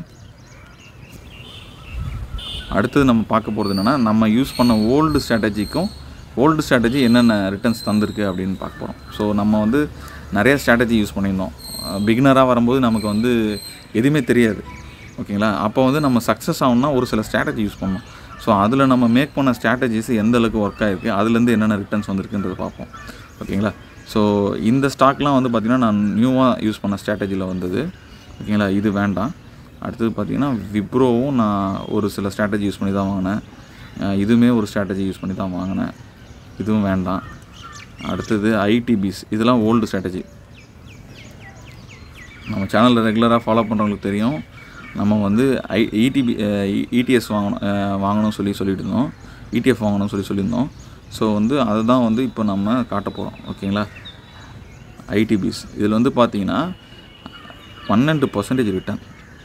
அடுத்தது நம்ம பார்க்க போகிறது என்னென்னா நம்ம யூஸ் பண்ண ஓல்டு ஸ்ட்ராட்டஜிக்கும் ஓல்டு ஸ்ட்ராட்டஜி என்னென்ன ரிட்டர்ன்ஸ் தந்திருக்கு அப்படின்னு பார்க்க போகிறோம் ஸோ நம்ம வந்து நிறைய ஸ்ட்ராட்டஜி யூஸ் பண்ணியிருந்தோம் பிகினராக வரும்போது நமக்கு வந்து எதுவுமே தெரியாது ஓகேங்களா அப்போ வந்து நம்ம சக்ஸஸ் ஆகணும்னா ஒரு சில ஸ்ட்ராட்டஜி யூஸ் பண்ணணும் ஸோ அதில் நம்ம மேக் பண்ண ஸ்ட்ராட்டஜிஸ் எந்த அளவுக்கு ஒர்க் ஆகிருக்கு அதுலேருந்து என்னென்ன ரிட்டர்ன்ஸ் வந்திருக்குன்றதை பார்ப்போம் ஓகேங்களா ஸோ இந்த ஸ்டாக்லாம் வந்து பார்த்திங்கன்னா நான் நியூவாக யூஸ் பண்ண ஸ்ட்ராட்டஜியில் வந்தது ஓகேங்களா இது வேண்டாம் அடுத்தது பார்த்திங்கன்னா விப்ரோவும் நான் ஒரு சில ஸ்ட்ராட்டஜி யூஸ் பண்ணி தான் வாங்கினேன் அஹ் இதுவுமே ஒரு ஸ்ட்ராட்டஜி யூஸ் பண்ணி தான் வாங்கினேன் இதுவும் வேண்டாம் அடுத்தது ஐடிபிஸ் இதெல்லாம் ஓல்டு ஸ்ட்ராட்டஜி நம்ம சேனலில் ரெகுலராக ஃபாலோ பண்ணுறவங்களுக்கு தெரியும் நம்ம வந்து ஐ இடிபி இடிஎஸ் வாங்கணும் அஹ் வாங்கணும்னு சொல்லி சொல்லிட்டு இருந்தோம் இடிஎஃப் வாங்கணும்னு சொல்லி சொல்லியிருந்தோம் ஸோ வந்து அதை தான் வந்து இப்போ நம்ம காட்ட போகிறோம் ஓகேங்களா ஐடிபிஸ் இதில் வந்து பார்த்தீங்கன்னா பன்னெண்டு பர்சன்டேஜ் ரிட்டர்ன்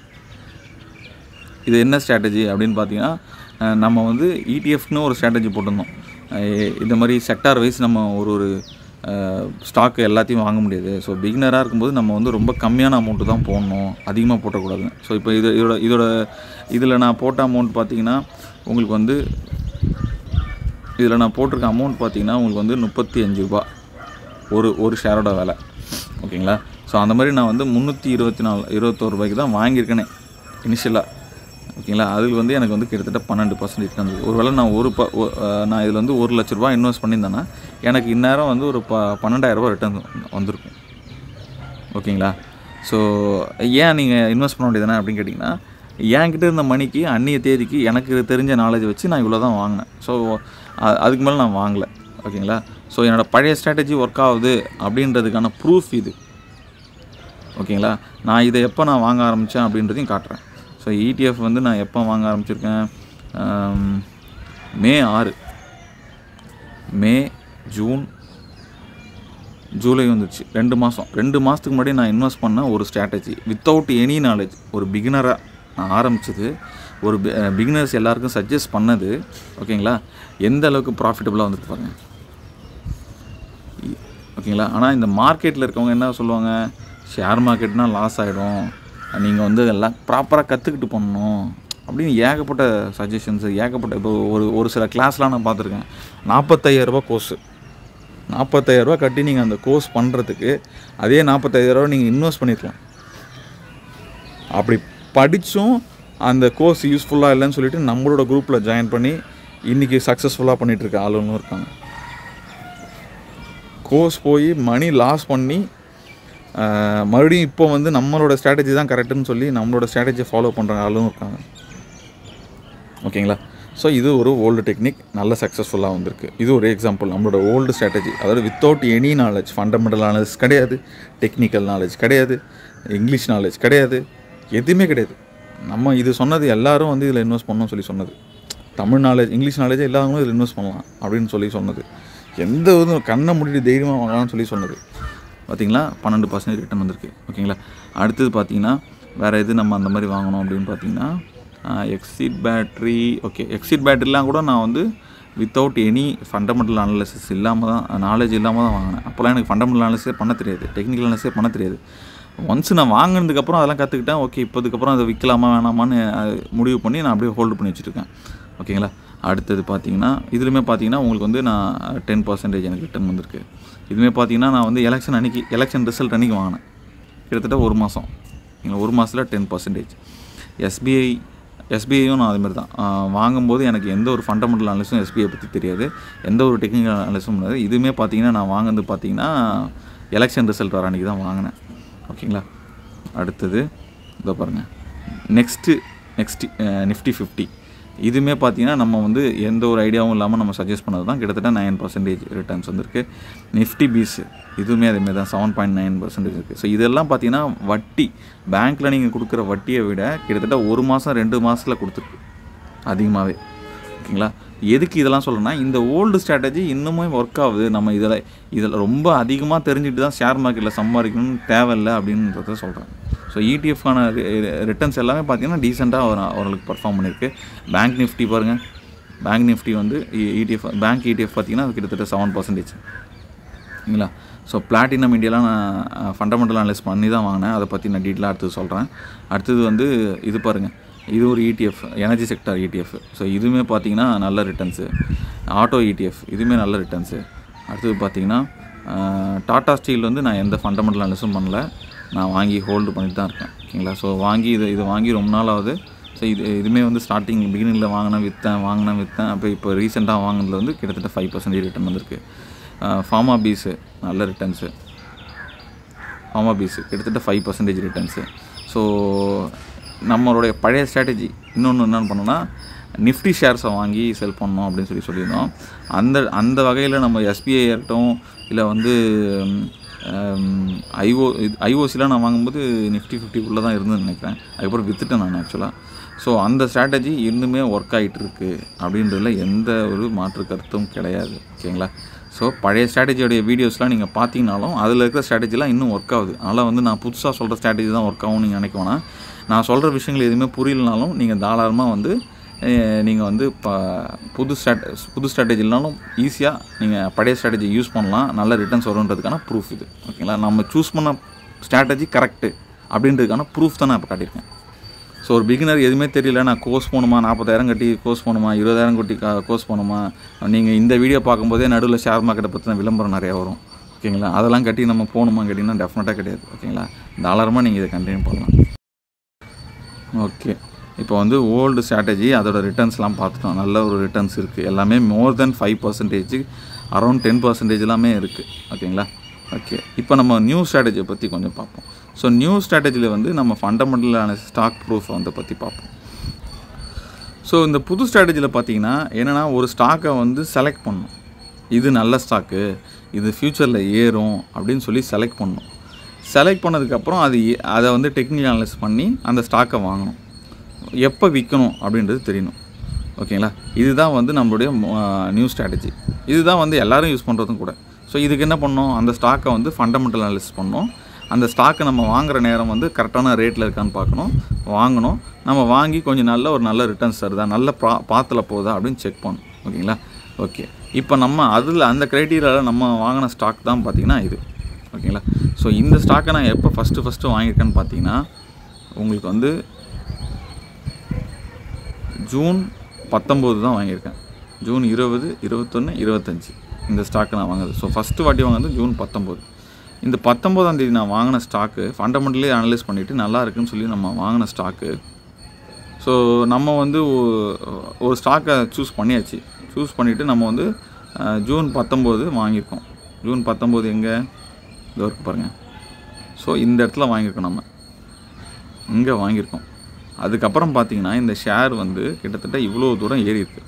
இது என்ன ஸ்ட்ராட்டஜி அப்படின்னு பார்த்தீங்கன்னா அஹ் நம்ம வந்து இடிஎஃப்னு ஒரு ஸ்ட்ராட்டஜி போட்டிருந்தோம் அஹ் இந்த மாதிரி செக்டார் வைஸ் நம்ம ஒரு ஒரு ஸ்டாக் எல்லாத்தையும் வாங்க முடியாது ஸோ பிகினராக இருக்கும்போது நம்ம வந்து ரொம்ப கம்மியான அமௌண்ட்டு தான் போடணும் அதிகமாக போட்டக்கூடாதுங்க ஸோ இப்போ இது இதோட இதோட இதில் நான் போட்ட அமௌண்ட் பார்த்தீங்கன்னா உங்களுக்கு வந்து இதில் நான் போட்டிருக்க அமௌண்ட் பார்த்தீங்கன்னா உங்களுக்கு வந்து முப்பத்தி அஞ்சு ரூபா ஒரு ஒரு ஷேரோட விலை ஓகேங்களா ஸோ அந்த மாதிரி நான் வந்து முந்நூற்றி இருபத்தி நாலு இருபத்தோரு ரூபாய்க்கு தான் வாங்கியிருக்கேனே இனிஷியலாக ஓகேங்களா அதில் வந்து எனக்கு வந்து கிட்டத்தட்ட பன்னெண்டு பர்சன்டேஜ் வந்தது ஒருவேளை நான் ஒரு ப ஒ- அஹ் நான் இதில் வந்து ஒரு லட்ச ரூபா இன்வெஸ்ட் பண்ணியிருந்தேன்னா எனக்கு இந்நேரம் வந்து ஒரு ப பன்னெண்டாயிரம் ரூபாய் ரிட்டர்ன் வந்திருக்கும் ஓகேங்களா ஸோ ஏன் நீங்கள் இன்வெஸ்ட் பண்ண வேண்டியதானே அப்படின்னு கேட்டிங்கன்னா என்கிட்ட இருந்த மணிக்கு அந்நிய தேதிக்கு எனக்கு தெரிஞ்ச நாலேஜ் வச்சு நான் இவ்வளோ தான் வாங்கினேன் ஸோ அதுக்கு மேலே நான் வாங்கலை ஓகேங்களா ஸோ என்னோடய பழைய ஸ்ட்ராட்டஜி ஒர்க் ஆகுது அப்படின்றதுக்கான ப்ரூஃப் இது ஓகேங்களா நான் இதை எப்போ நான் வாங்க ஆரம்பித்தேன் அப்படின்றதையும் காட்டுறேன் ஸோ ETF வந்து நான் எப்போ வாங்க ஆரம்பிச்சிருக்கேன் ஆம், மே ஆறு மே ஜூன் ஜூலை வந்துச்சு ரெண்டு மாதம் ரெண்டு மாதத்துக்கு முன்னாடி நான் இன்வெஸ்ட் பண்ண ஒரு ஸ்ட்ராட்டஜி வித்தவுட் எனி நாலேஜ் ஒரு பிகினராக நான் ஆரம்பிச்சது ஒரு பிகினர்ஸ் எல்லாருக்கும் சஜஸ்ட் பண்ணது ஓகேங்களா எந்த அளவுக்கு ப்ராஃபிட்டபுளாக வந்துட்டு பாருங்க இ- ஓகேங்களா ஆனால் இந்த மார்க்கெட்டில் இருக்கவங்க என்ன சொல்லுவாங்க ஷேர் மார்க்கெட்னால் லாஸ் ஆகிடும் நீங்கள் வந்து எல்லாம் ப்ராப்பராக கற்றுக்கிட்டு பண்ணணும் அப்படின்னு ஏகப்பட்ட சஜஷன்ஸ் ஏகப்பட்ட இப்போ ஒரு ஒரு சில கிளாஸ்லாம் நான் பார்த்துருக்கேன் நாற்பத்தையாயிரரூபா கோர்ஸு நாற்பத்தாயிரரூபா கட்டி நீங்கள் அந்த கோர்ஸ் பண்ணுறதுக்கு அதே நாற்பத்தாயிரரூபா நீங்கள் இன்வெஸ்ட் பண்ணிருக்கலாம் அப்படி படித்தும் அந்த கோர்ஸ் யூஸ்ஃபுல்லாக இல்லைன்னு சொல்லிட்டு நம்மளோட குரூப்பில் ஜாயின் பண்ணி இன்றைக்கி சக்ஸஸ்ஃபுல்லாக பண்ணிகிட்டு இருக்க ஆளுங்களும் இருக்காங்க கோர்ஸ் போய் மணி லாஸ் பண்ணி ஆஹ், மறுபடியும் இப்போ வந்து நம்மளோட ஸ்ட்ராட்டஜி தான் கரெக்டுன்னு சொல்லி நம்மளோட ஸ்ட்ராட்டஜியை ஃபாலோ பண்ணுற ஆளும் இருக்காங்க ஓகேங்களா ஸோ இது ஒரு ஓல்டு டெக்னிக் நல்ல சக்ஸஸ்ஃபுல்லாக வந்திருக்கு இது ஒரு எக்ஸாம்பிள் நம்மளோட ஓல்டு ஸ்ட்ராட்டஜி அதாவது without any knowledge fundamental knowledge கிடையாது டெக்னிக்கல் நாலேஜ் கிடையாது இங்கிலீஷ் நாலேஜ் கிடையாது எதுவுமே கிடையாது நம்ம இது சொன்னது எல்லாரும் வந்து இதில் இன்வெஸ்ட் பண்ணணும்னு சொல்லி சொன்னது தமிழ் நாலேஜ் இங்கிலீஷ் நாலேஜே எல்லாருமே இதில் இன்வெஸ்ட் பண்ணலாம் அப்படின்னு சொல்லி சொன்னது எந்த இது கண்ணை மூடிட்டு தைரியமாக வாங்கலாம்னு சொல்லி சொன்னது பார்த்தீங்களா பன்னெண்டு பர்சன்டேஜ் ரிட்டர்ன் வந்திருக்கு ஓகேங்களா அடுத்தது பார்த்தீங்கன்னா வேறு எது நம்ம அந்த மாதிரி வாங்கணும் அப்படின்னு பார்த்தீங்கன்னா எக்ஸிட் பேட்ரி ஓகே எக்ஸிட் பேட்டரிலாம் கூட நான் வந்து வித்தவுட் எனி ஃபண்டமெண்டல் அனாலிசிஸ் இல்லாமல் தான் நாலேஜ் இல்லாமல் தான் வாங்கினேன் அப்போல்லாம் எனக்கு ஃபண்டமெண்டல் அனாலிஸே பண்ண தெரியாது டெக்னிக்கல் அனாலிஸே பண்ண தெரியாது ஒன்ஸ் நான் வாங்கினதுக்கப்புறம் அதெல்லாம் கற்றுக்கிட்டேன் ஓகே இப்போதுக்கப்புறம் அதை விற்கலாமா வேணாமான்னு அஹ், முடிவு பண்ணி நான் அப்படியே ஹோல்டு பண்ணி வச்சுருக்கேன் ஓகேங்களா அடுத்தது பார்த்தீங்கன்னா இதுலையுமே பார்த்தீங்கன்னா உங்களுக்கு வந்து நான் டென் பர்சன்டேஜ் எனக்கு ரிட்டர்ன் வந்திருக்கு இதுவுமே பார்த்தீங்கன்னா நான் வந்து எலெக்ஷன் அன்னைக்கு எலெக்ஷன் ரிசல்ட் அன்னைக்கு வாங்கினேன் கிட்டத்தட்ட ஒரு மாதம் நீங்கள் ஒரு மாதத்தில் டென் பர்சன்டேஜ் எஸ்பிஐ எஸ்பிஐயும் நான் அதுமாதிரி தான் ஆஹ் வாங்கும்போது எனக்கு எந்த ஒரு ஃபண்டமெண்டல் அனாலிஸும் எஸ்பிஐ பற்றி தெரியாது எந்த ஒரு டெக்னிக்கல் அனாலிஸும் கிடையாது இதுவுமே பார்த்தீங்கன்னா நான் வாங்கினது பார்த்தீங்கன்னா எலெக்ஷன் ரிசல்ட் வர அன்றைக்கி தான் வாங்கினேன் ஓகேங்களா அடுத்தது இதோ பாருங்கள் நெக்ஸ்ட்டு நெக்ஸ்ட்டு நிஃப்டி ஃபிஃப்டி இதுவுமே பார்த்தீங்கன்னா நம்ம வந்து எந்த ஒரு ஐடியாவும் இல்லாமல் நம்ம சஜஸ்ட் பண்ணது தான் கிட்டத்தட்ட நைன் பர்சன்டேஜ் ரிட்டர்ன்ஸ் வந்திருக்கு நிஃப்டி பீஸ் இதுவுமே அதேமாதிரி தான் செவன் பாயிண்ட் நைன் பர்சன்டேஜ் இருக்குது ஸோ இதெல்லாம் பார்த்தீங்கன்னா வட்டி பேங்க்கில் நீங்கள் கொடுக்குற வட்டியை விட கிட்டத்தட்ட ஒரு மாதம் ரெண்டு மாதத்தில் கொடுத்துருக்கு அதிகமாகவே ஓகேங்களா எதுக்கு இதெல்லாம் சொல்கிறேன்னா இந்த ஓல்டு ஸ்ட்ராட்டஜி இன்னுமே ஒர்க் ஆகுது நம்ம இதில் இதில் ரொம்ப அதிகமாக தெரிஞ்சுட்டு தான் ஷேர் மார்க்கெட்டில் சம்பாதிக்கணும்னு தேவையில்லை அப்படின்றத சொல்கிறேன் ஸோ இடிஎஃப்கான ரிட்டர்ன்ஸ் எல்லாமே பார்த்தீங்கன்னா டீசெண்டாக ஒரு ஓரளவுக்கு பர்ஃபார்ம் பண்ணியிருக்கு பேங்க் நிஃப்டி பாருங்கள் பேங்க் நிஃப்டி வந்து இடிஎஃப் பேங்க் இடிஎஃப் பார்த்தீங்கன்னா அது கிட்டத்தட்ட செவன் பர்சன்டேஜ் சரிங்களா ஸோ பிளாட்டினம் இந்தியாலாம் நான் ஃபண்டமெண்டல் அனலைஸ் பண்ணி தான் வாங்கினேன் அதை பற்றி நான் டீட்டெயிலாக அடுத்தது சொல்கிறேன் அடுத்தது வந்து இது பாருங்கள் இது ஒரு ETF energy sector ETF so இதுவுமே பார்த்தீங்கன்னா நல்ல ரிட்டர்ன்ஸு ஆட்டோ இடிஎஃப் இதுவுமே நல்ல ரிட்டர்ன்ஸு அடுத்தது பார்த்தீங்கன்னா டாடா ஸ்டீல் வந்து நான் எந்த ஃபண்டமெண்டல் அனலிஸும் பண்ணல நான் வாங்கி ஹோல்டு பண்ணிட்டு தான் இருக்கேன் ஓகேங்களா ஸோ வாங்கி இது இது வாங்கி ரொம்ப நாள் ஆகுது ஸோ இது இதுவுமே வந்து ஸ்டார்டிங் பிகினிங்கில் வாங்கினேன் விற்றேன் வாங்கினேன் விற்றேன் அப்போ இப்போ ரீசெண்டாக வாங்கினதுல வந்து கிட்டத்தட்ட ஃபைவ் பர்சன்டேஜ் ரிட்டர்ன் வந்திருக்கு ஃபார்மா பீஸு நல்ல ரிட்டர்ன்ஸு ஃபார்மா பீஸு கிட்டத்தட்ட ஃபைவ் பர்சன்டேஜ் ரிட்டர்ன்ஸு ஸோ நம்மளுடைய பழைய ஸ்ட்ராட்டஜி இன்னொன்று என்னென்னு பண்ணோன்னா நிஃப்டி ஷேர்ஸை வாங்கி செல் பண்ணோம் அப்படின்னு சொல்லி சொல்லியிருந்தோம் அந்த அந்த வகையில் நம்ம எஸ்பிஐ இருக்கட்டும் இல்லை வந்து ஐஓ இது ஐஓசிலாம் நான் வாங்கும்போது நிஃப்டி ஃபிஃப்டிக்குள்ளே தான் இருந்ததுன்னு நினைக்கிறேன் அதுக்கப்புறம் விற்றுட்டேன் நான் ஆக்சுவலாக ஸோ அந்த ஸ்ட்ராட்டஜி இன்னுமே ஒர்க் ஆகிட்டு இருக்கு அப்படின்றதுல எந்த ஒரு மாற்று கருத்தும் கிடையாது ஓகேங்களா ஸோ பழைய ஸ்ட்ராட்டஜியோடைய வீடியோஸ்லாம் நீங்கள் பார்த்தீங்கனாலும் அதில் இருக்கிற ஸ்ட்ராட்டஜிலாம் இன்னும் ஒர்க் ஆகுது அதனால் வந்து நான் புதுசாக சொல்கிற ஸ்ட்ராட்டஜி தான் ஒர்க் ஆகும் நீங்கள் நினைக்க வேணாம் நான் சொல்கிற விஷயங்கள் எதுவுமே புரியலனாலும் நீங்கள் தாராளமாக வந்து நீங்கள் வந்து இப்போ புது ஸ்ட்ராட் புது ஸ்ட்ராட்டஜி இல்லைனாலும் ஈஸியாக நீங்கள் பழைய ஸ்ட்ராட்டஜி யூஸ் பண்ணலாம் நல்ல ரிட்டர்ன்ஸ் வருன்றதுக்கான ப்ரூஃப் இது ஓகேங்களா நம்ம சூஸ் பண்ண ஸ்ட்ராட்டஜி கரெக்டு அப்படின்றதுக்கான ப்ரூஃப் தான் நான் இப்போ காட்டியிருக்கேன் ஸோ ஒரு பிகினர் எதுவுமே தெரியல நான் கோர்ஸ் போகணுமா நாற்பதாயிரம் கட்டி கோர்ஸ் போகணுமா இருபதாயிரம் கட்டி கோர்ஸ் போகணுமா நீங்கள் இந்த வீடியோ பார்க்கும்போதே நடுவில் ஷேர் மார்க்கெட்டை பற்றின விளம்பரம் நிறையா வரும் ஓகேங்களா அதெல்லாம் கட்டி நம்ம போகணுமா கேட்டிங்கன்னா டெஃபினட்டாக கிடையாது ஓகேங்களா தாராளமாக நீங்கள் இதை கண்டினியூ பண்ணலாம் ஓகே இப்போ வந்து ஓல்டு ஸ்ட்ராட்டஜி அதோட ரிட்டர்ன்ஸ்லாம் பார்த்துட்டோம் நல்ல ஒரு ரிட்டர்ன்ஸ் இருக்குது எல்லாமே more than five percentage around ten percentage எல்லாமே இருக்குது ஓகேங்களா ஓகே இப்போ நம்ம நியூ ஸ்ட்ராட்டஜியை பற்றி கொஞ்சம் பார்ப்போம் ஸோ நியூ ஸ்ட்ராட்டஜியில் வந்து நம்ம ஃபண்டமெண்டலான ஸ்டாக் ப்ரூஃப் வந்து பற்றி பார்ப்போம் ஸோ இந்த புது ஸ்ட்ராட்டஜியில் பார்த்தீங்கன்னா என்னென்னா ஒரு ஸ்டாக்கை வந்து செலக்ட் பண்ணணும் இது நல்ல ஸ்டாக்கு இது ஃப்யூச்சரில் ஏறும் அப்படின்னு சொல்லி செலக்ட் பண்ணணும் செலக்ட் பண்ணதுக்கப்புறம் அது ஏ- அதை வந்து டெக்னிக்கல் அனலைஸ் பண்ணி அந்த ஸ்டாக்கை வாங்கணும் எப்போ விற்கணும் அப்படின்றது தெரியணும் ஓகேங்களா இதுதான் வந்து நம்மளுடைய நியூ ஸ்ட்ராட்டஜி இதுதான் வந்து எல்லாரும் யூஸ் பண்ணுறதும் கூட ஸோ இதுக்கு என்ன பண்ணோம் அந்த ஸ்டாக்கை வந்து ஃபண்டமெண்டல் அனலிஸ் பண்ணோம் அந்த ஸ்டாக்கை நம்ம வாங்குற நேரம் வந்து கரெக்டான ரேட்டில் இருக்கான்னு பார்க்கணும் வாங்கணும் நம்ம வாங்கி கொஞ்சம் நல்ல ஒரு நல்ல ரிட்டர்ன்ஸ் தருதா நல்ல பா பாத்தில் போகுதா அப்படின்னு செக் பண்ணணும் ஓகேங்களா ஓகே இப்போ நம்ம அதில் அந்த க்ரைட்டீரியாவில் நம்ம வாங்கின ஸ்டாக் தான் பார்த்திங்கன்னா இது ஓகேங்களா ஸோ இந்த ஸ்டாக்கை நான் எப்போ ஃபஸ்ட்டு ஃபஸ்ட்டு வாங்கியிருக்கேன்னு பார்த்தீங்கன்னா உங்களுக்கு வந்து ஜூன் பத்தொம்போது தான் வாங்கியிருக்கேன் ஜூன் இருபது இருபத்தொன்று இருபத்தஞ்சி இந்த ஸ்டாக்கு நான் வாங்குது ஸோ ஃபஸ்ட்டு வாட்டி வாங்கினது ஜூன் பத்தொம்போது இந்த பத்தொம்போதாம் தேதி நான் வாங்கின ஸ்டாக்கு ஃபண்டமெண்டலி அனலைஸ் பண்ணிவிட்டு நல்லா இருக்குன்னு சொல்லி நம்ம வாங்கின ஸ்டாக்கு ஸோ நம்ம வந்து ஒ- ஒரு ஸ்டாக்கை சூஸ் பண்ணியாச்சு சூஸ் பண்ணிவிட்டு நம்ம வந்து அஹ், ஜூன் பத்தொம்போது வாங்கியிருக்கோம் ஜூன் பத்தொம்போது எங்கே இதோ இருக்கு பாருங்கள் ஸோ இந்த இடத்துல வாங்கியிருக்கோம் நம்ம இங்கே வாங்கியிருக்கோம் அதுக்கப்புறம் பார்த்தீங்கன்னா இந்த ஷேர் வந்து கிட்டத்தட்ட இவ்வளோ தூரம் ஏறி இருக்கு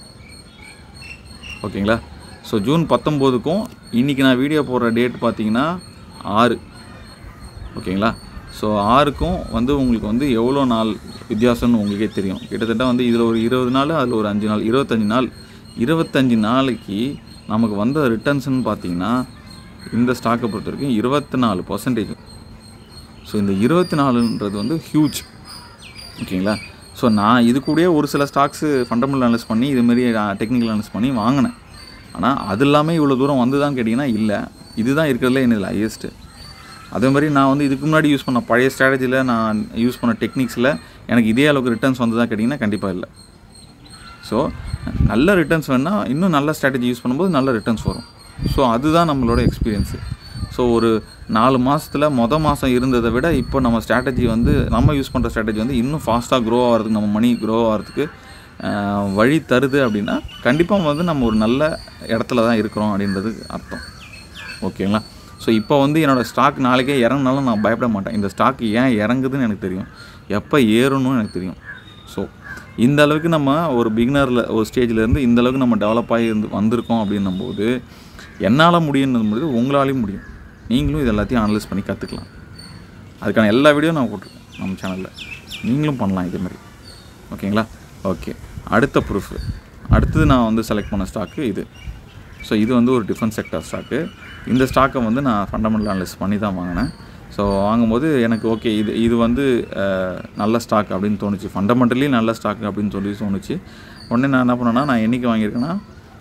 ஓகேங்களா ஸோ ஜூன் பத்தொம்போதுக்கும் இன்றைக்கி நான் வீடியோ போடுற டேட் பார்த்தீங்கன்னா ஆறு ஓகேங்களா ஸோ ஆறுக்கும் வந்து உங்களுக்கு வந்து எவ்வளோ நாள் வித்தியாசம்னு உங்களுக்கே தெரியும் கிட்டத்தட்ட வந்து இதில் ஒரு இருபது நாள் அதில் ஒரு அஞ்சு நாள் இருபத்தஞ்சி நாள் இருபத்தஞ்சி நாளைக்கு நமக்கு வந்த ரிட்டர்ன்ஸ்னு பார்த்தீங்கன்னா இந்த ஸ்டாக்கை பொறுத்த வரைக்கும் இருபத்தி நாலு பர்சன்டேஜ் ஸோ இந்த இருபத்தி நாலுன்றது வந்து ஹியூஜ் ஓகேங்களா ஸோ நான் இது கூடயே ஒரு சில ஸ்டாக்ஸு ஃபண்டமெண்டல் அனலைஸ் பண்ணி இதுமாரி டெக்னிக்கல் அனலைஸ் பண்ணி வாங்கினேன் ஆனால் அது இல்லாமல் இவ்வளோ தூரம் வந்து தான் கேட்டிங்கன்னா இல்லை இதுதான் இருக்கிறதுல என்னது ஹையஸ்ட்டு அதே மாதிரி நான் வந்து இதுக்கு முன்னாடி யூஸ் பண்ண பழைய ஸ்ட்ராட்டஜியில் நான் யூஸ் பண்ண டெக்னிக்ஸில் எனக்கு இதே அளவுக்கு ரிட்டர்ன்ஸ் வந்து தான் கேட்டிங்கன்னா கண்டிப்பாக இல்லை ஸோ நல்ல ரிட்டர்ன்ஸ் வேணால் இன்னும் நல்ல ஸ்ட்ராட்டஜி யூஸ் பண்ணும்போது நல்ல ரிட்டர்ன்ஸ் வரும் ஸோ அதுதான் நம்மளோட எக்ஸ்பீரியன்ஸு ஸோ ஒரு நாலு மாதத்தில் மொதல் மாதம் இருந்ததை விட இப்போ நம்ம ஸ்ட்ராட்டஜி வந்து நம்ம யூஸ் பண்ணுற ஸ்ட்ராட்டஜி வந்து இன்னும் ஃபாஸ்ட்டாக க்ரோ ஆகிறதுக்கு நம்ம மணி க்ரோ ஆகிறதுக்கு ஆஹ், வழி தருது அப்படின்னா கண்டிப்பாக வந்து நம்ம ஒரு நல்ல இடத்துல தான் இருக்கிறோம் அப்படின்றது அர்த்தம் ஓகேங்களா ஸோ இப்போ வந்து என்னோடய ஸ்டாக் நாளைக்கே இறங்கினாலும் நான் பயப்பட மாட்டேன் இந்த ஸ்டாக் ஏன் இறங்குதுன்னு எனக்கு தெரியும் எப்போ ஏறணும்னு எனக்கு தெரியும் ஸோ இந்த அளவுக்கு நம்ம ஒரு பிகினரில் ஒரு ஸ்டேஜில் இருந்து இந்த அளவுக்கு நம்ம டெவலப் ஆகி இருந்து வந்திருக்கோம் அப்படின்னும் போது என்னால் முடியும்னு முடியுது உங்களாலையும் முடியும் நீங்களும் இது எல்லாத்தையும் அனலைஸ் பண்ணி கற்றுக்கலாம் அதுக்கான எல்லா வீடியோ நான் போட்டிருக்கேன் நம்ம சேனலில் நீங்களும் பண்ணலாம் இதே மாதிரி ஓகேங்களா ஓகே அடுத்த ப்ரூஃப் அடுத்தது நான் வந்து செலக்ட் பண்ண ஸ்டாக்கு இது ஸோ இது வந்து ஒரு டிஃபென்ஸ் செக்டர் ஸ்டாக்கு இந்த ஸ்டாக்கை வந்து நான் ஃபண்டமெண்டல் அனலைஸ் பண்ணி தான் வாங்கினேன் ஸோ வாங்கும்போது எனக்கு ஓகே இது இது வந்து அஹ், நல்ல ஸ்டாக் அப்படின்னு தோணுச்சு ஃபண்டமெண்டலி நல்ல ஸ்டாக் அப்படின்னு சொல்லி தோணுச்சு உடனே நான் என்ன பண்ணேன்னா நான் என்றைக்கு வாங்கியிருக்கேன்னா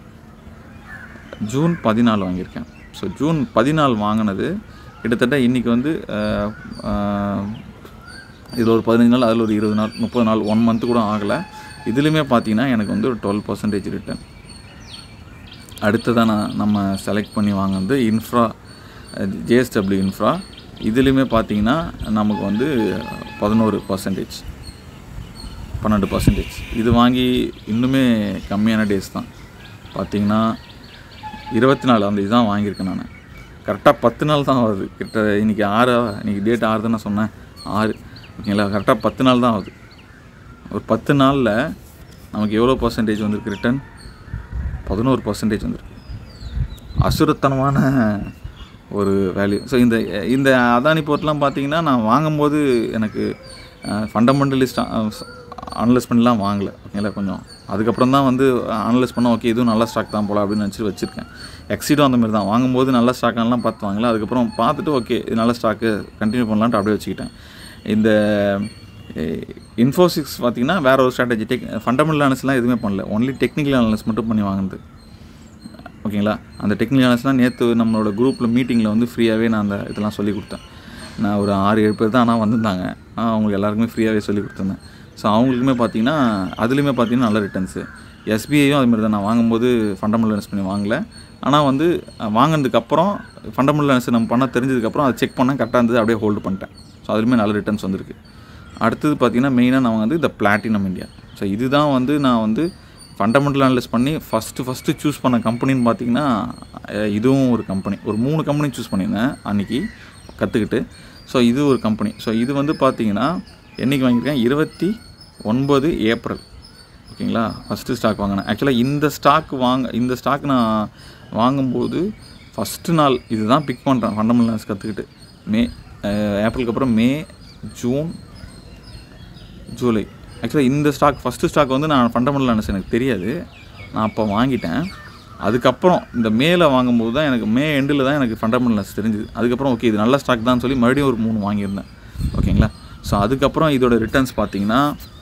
ஜூன் பதினாலு வாங்கியிருக்கேன் ஸோ ஜூன் பதினாலு வாங்கினது கிட்டத்தட்ட இன்றைக்கி வந்து அஹ், அஹ், இதில் ஒரு பதினஞ்சு நாள் அதில் ஒரு இருபது நாள் முப்பது நாள் ஒன் மந்த்து கூட ஆகலை இதுலேயுமே பார்த்தீங்கன்னா எனக்கு வந்து ஒரு டுவெல் பர்சன்டேஜ் ரிட்டர்ன் அடுத்ததாக நான் நம்ம செலக்ட் பண்ணி வாங்கினது இன்ஃப்ரா ஜேஎஸ்டபிள்யூ இன்ஃப்ரா இதுலேயுமே பார்த்தீங்கன்னா நமக்கு வந்து பதினோரு பர்சன்டேஜ் பன்னெண்டு பர்சன்டேஜ் இது வாங்கி இன்னுமே கம்மியான டேஸ் தான் பார்த்தீங்கன்னா இருபத்தி நாலு அந்த இதுதான் வாங்கியிருக்கேன் நான் கரெக்டாக பத்து நாள் தான் ஆகுது கிட்ட இன்றைக்கி ஆறு இன்றைக்கி டேட் ஆறு தானே சொன்னேன் ஆறு ஓகேங்களா கரெக்டாக பத்து நாள் தான் ஆகுது ஒரு பத்து நாளில் நமக்கு எவ்வளோ பர்சன்டேஜ் வந்திருக்கு ரிட்டர்ன் பதினோரு பர்சன்டேஜ் வந்திருக்கு அசுரத்தனமான ஒரு வேல்யூ ஸோ இந்த இந்த அதானி போர்ட்லாம் பார்த்தீங்கன்னா நான் வாங்கும்போது எனக்கு ஃபண்டமெண்டலிஸ்ட் அனலைஸ் பண்ணிலாம் வாங்கலை ஓகேங்களா கொஞ்சம் அதுக்கப்புறம் தான் வந்து அனலைஸ் பண்ண ஓகே இதுவும் நல்ல ஸ்டாக் தான் போல அப்படின்னு நினச்சி வச்சுருக்கேன் எக்ஸிடும் அந்த மாதிரி தான் வாங்கும்போது நல்ல ஸ்டாக்லாம் பார்த்து வாங்கல அதுக்கப்புறம் பார்த்துட்டு ஓகே இது நல்ல ஸ்டாக்கு கண்டினியூ பண்ணலான்ட்டு அப்படியே வச்சுக்கிட்டேன் இந்த இன்ஃபோசிக்ஸ் பார்த்தீங்கன்னா வேற ஒரு ஸ்ட்ராட்டஜி டெக் ஃபண்டமெண்டல் அனலிஸ்லாம் எதுவுமே பண்ணல ஒன்லி டெக்னிக்கல் அனலிஸ் மட்டும் பண்ணி வாங்கினது ஓகேங்களா அந்த டெக்னிக்கல் அனலிஸ்லாம் நேற்று நம்மளோட குரூப்பில் மீட்டிங்கில் வந்து ஃப்ரீயாகவே நான் அந்த இதெல்லாம் சொல்லி கொடுத்தேன் நான் ஒரு ஆறு ஏழு பேர் தான் ஆனால் வந்திருந்தாங்க நான் அவங்களுக்கு எல்லாருக்குமே ஃப்ரீயாகவே சொல்லி கொடுத்துருந்தேன் ஸோ அவங்களுக்குமே பார்த்தீங்கன்னா அதுலேயுமே பார்த்தீங்கன்னா நல்ல ரிட்டர்ன்ஸு எஸ்பிஐயும் அதுமாதிரி தான் நான் வாங்கும்போது ஃபண்டமெண்டல் அனலிஸ் பண்ணி வாங்கலை ஆனால் வந்து அஹ், வாங்கினதுக்கப்புறம் ஃபண்டமெண்டல் அனலிஸ் நம்ம பண்ண தெரிஞ்சதுக்கப்புறம் அதை செக் பண்ணேன் கரெக்டாக இருந்தது அப்படியே ஹோல்டு பண்ணிட்டேன் ஸோ அதுலேயுமே நல்ல ரிட்டர்ன்ஸ் வந்திருக்கு அடுத்தது பார்த்தீங்கன்னா மெயினாக நான் வந்து இந்த பிளாட்டினம் இந்தியா ஸோ இதுதான் வந்து நான் வந்து ஃபண்டமெண்டல் அனலைஸ் பண்ணி ஃபஸ்ட்டு ஃபஸ்ட்டு சூஸ் பண்ண கம்பெனின்னு பார்த்தீங்கன்னா அஹ், இதுவும் ஒரு கம்பெனி ஒரு மூணு கம்பெனி சூஸ் பண்ணியிருந்தேன் அன்றைக்கி கற்றுக்கிட்டு ஸோ இது ஒரு கம்பெனி ஸோ இது வந்து பார்த்தீங்கன்னா என்றைக்கு வாங்கியிருக்கேன் இருபத்தி ஒன்பது ஏப்ரல் ஓகேங்களா ஃபஸ்ட்டு ஸ்டாக் வாங்கினேன் ஆக்சுவலாக இந்த ஸ்டாக் வாங்க இந்த ஸ்டாக் நான் வாங்கும்போது ஃபஸ்ட்டு நாள் இதுதான் பிக் பண்ணுறேன் ஃபண்டமெண்டல் அனலைஸ் கற்றுக்கிட்டு மே அஹ், ஏப்ரலுக்கு அப்புறம் மே ஜூன் ஜூலை ஆக்சுவலாக இந்த ஸ்டாக் ஃபஸ்ட்டு ஸ்டாக் வந்து நான் ஃபண்டமெண்டல் அனலிஸ் எனக்கு தெரியாது நான் அப்போ வாங்கிட்டேன் அதுக்கப்புறம் இந்த மேல வாங்கும்போது தான் எனக்கு மே எண்டில் தான் எனக்கு ஃபண்டமெண்டல் அனலிஸ் தெரிஞ்சுது அதுக்கப்புறம் ஓகே இது நல்ல ஸ்டாக் தான் சொல்லி மறுபடியும் ஒரு மூணு வாங்கியிருந்தேன் ஓகேங்களா ஸோ அதுக்கப்புறம் இதோட ரிட்டர்ன்ஸ் பார்த்தீங்கன்னா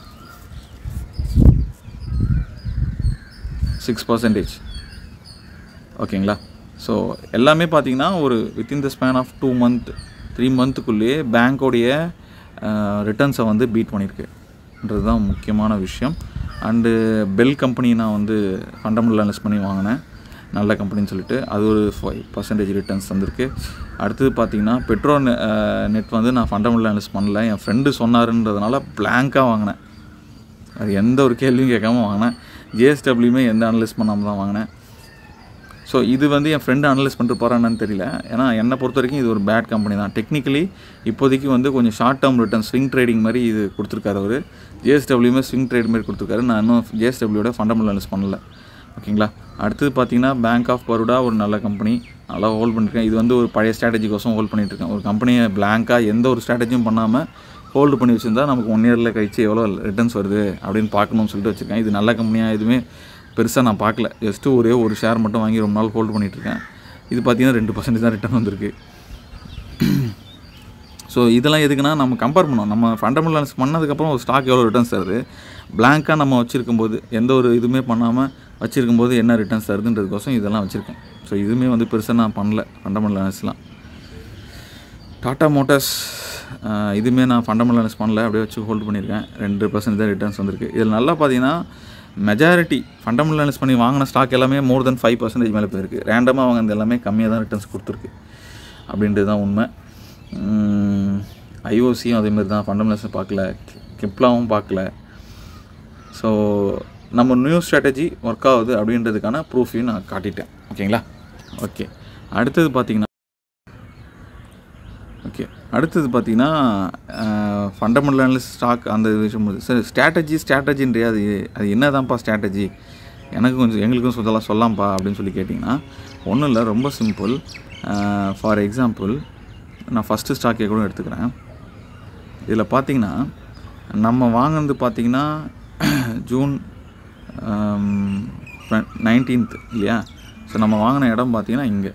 சிக்ஸ் பர்சன்டேஜ் ஓகேங்களா ஸோ எல்லாமே பார்த்தீங்கன்னா ஒரு within the span of two month three மந்த்துக்குள்ளேயே பேங்க்கோடைய ரிட்டர்ன்ஸை வந்து பீட் பண்ணியிருக்குன்றது தான் முக்கியமான விஷயம் அண்டு பெல் கம்பெனி நான் வந்து ஃபண்டமெண்டல் அனலைஸ் பண்ணி வாங்கினேன் நல்ல கம்பெனின்னு சொல்லிட்டு அது ஒரு ஃபைவ் பர்சன்டேஜ் ரிட்டர்ன்ஸ் வந்திருக்கு அடுத்தது பார்த்தீங்கன்னா பெட்ரோ நெட் வந்து நான் ஃபண்டமெண்டல் அனலைஸ் பண்ணல என் ஃப்ரெண்டு சொன்னாருன்றதுனால பிளாங்காக வாங்கினேன் அது எந்த ஒரு கேள்வியும் கேட்காம வாங்கினேன் ஜிஎஸ்டபிள்யூமே எந்த அனலைஸ் பண்ணாமல் தான் வாங்கினேன் ஸோ இது வந்து என் ஃப்ரெண்டு அனலைஸ் பண்ணிட்டு போகிறான்னு தெரியல ஏன்னா என்னை பொறுத்த வரைக்கும் இது ஒரு பேட் கம்பெனி தான் டெக்னிக்கலி இப்போதைக்கு வந்து கொஞ்சம் short term return swing trading மாதிரி இது கொடுத்துருக்காரு அவர் ஜிஎஸ்டபிள்யூமே ஸ்விங் ட்ரேட் மாதிரி கொடுத்துருக்காரு நான் இன்னும் ஜிஎஸ்டபிள்யூட ஃபண்டமெண்டல் அனலைஸ் பண்ணல ஓகேங்களா அடுத்தது பார்த்தீங்கன்னா பேங்க் ஆஃப் பரோடா ஒரு நல்ல கம்பெனி நல்லா ஹோல்ட் பண்ணியிருக்கேன் இது வந்து ஒரு பழைய ஸ்ட்ராட்டஜிக்கோசம் ஹோல்ட் பண்ணிட்டு இருக்கேன் ஒரு கம்பெனியை பிளாங்காக எந்த ஒரு ஸ்ட்ராட்டஜியும் பண்ணாமல் ஹோல்டு பண்ணி வச்சுருந்தா நமக்கு ஒன் இயரில் கழிச்சு எவ்வளோ ரிட்டர்ன்ஸ் வருது அப்படின்னு பார்க்கணும்னு சொல்லிட்டு வச்சுருக்கேன் இது நல்ல கம்பெனியாக எதுவுமே பெருசாக நான் பார்க்கல ஜஸ்ட்டு ஒரே ஒரு ஷேர் மட்டும் வாங்கி ரொம்ப நாள் ஹோல்டு பண்ணிகிட்ருக்கேன் இது பார்த்தீங்கன்னா ரெண்டு பர்சன்டேஜ் தான் ரிட்டர்ன் வந்திருக்கு ஸோ இதெல்லாம் எதுக்குன்னா நம்ம கம்பேர் பண்ணோம் நம்ம ஃபண்டமெண்டல் அனலிஸ் பண்ணதுக்கப்புறம் ஒரு ஸ்டாக் எவ்வளோ ரிட்டர்ன்ஸ் தருது பிளாங்காக நம்ம வச்சுருக்கும்போது எந்த ஒரு இதுவுமே பண்ணாமல் வச்சுருக்கும்போது என்ன ரிட்டர்ன்ஸ் தருதுன்றதுக்கோசம் இதெல்லாம் வச்சுருக்கேன் ஸோ இதுவுமே வந்து பெருசாக நான் பண்ணல ஃபண்டமெண்டல் அனலிஸ்லாம் டாட்டா மோட்டார்ஸ் இதுவுமே நான் ஃபண்டமெண்டல் அனலிஸ் பண்ணல அப்படியே வச்சு ஹோல்ட் பண்ணியிருக்கேன் ரெண்டு பர்சன்ட் தான் ரிட்டர்ன்ஸ் வந்திருக்கு இதில் நல்லா பார்த்தீங்கன்னா மெஜாரிட்டி ஃபண்டமெண்டல் அனலிஸ் பண்ணி வாங்கின ஸ்டாக் எல்லாமே மோர் தென் ஃபைவ் பர்சன்டேஜ் மேலே போயிருக்கு ரேண்டமாக வாங்கினது எல்லாமே கம்மியாக தான் ரிட்டர்ன்ஸ் கொடுத்துருக்கு அப்படின்றது தான் உண்மை ஐஓசியும் அதேமாதிரி தான் ஃபண்டமெண்டல்ஸும் பார்க்கல கிப்லாவும் பார்க்கல ஸோ நம்ம நியூ ஸ்ட்ராட்டஜி ஒர்க் ஆகுது அப்படின்றதுக்கான ப்ரூஃபையும் நான் காட்டிட்டேன் ஓகேங்களா ஓகே அடுத்தது பார்த்தீங்கன்னா ஓகே அடுத்தது பார்த்தீங்கன்னா ஃபண்டமெண்டல் அனலிஸ் ஸ்டாக் அந்த விஷயம் சார் ஸ்ட்ராட்டஜி ஸ்ட்ராட்டஜின்றியா அது அது என்னதான்ப்பா ஸ்ட்ராட்டஜி எனக்கு கொஞ்சம் எங்களுக்கும் சொல்லலாம் சொல்லாம்ப்பா அப்படின்னு சொல்லி கேட்டிங்கன்னா ஒன்றும் இல்லை ரொம்ப சிம்பிள் ஃபார் எக்ஸாம்பிள் நான் ஃபஸ்ட்டு ஸ்டாக்கே கூட எடுத்துக்கிறேன் இதில் பார்த்தீங்கன்னா நம்ம வாங்கினது பார்த்தீங்கன்னா ஜூன் நைன்டீன்த் இல்லையா ஸோ நம்ம வாங்கின இடம் பார்த்தீங்கன்னா இங்கே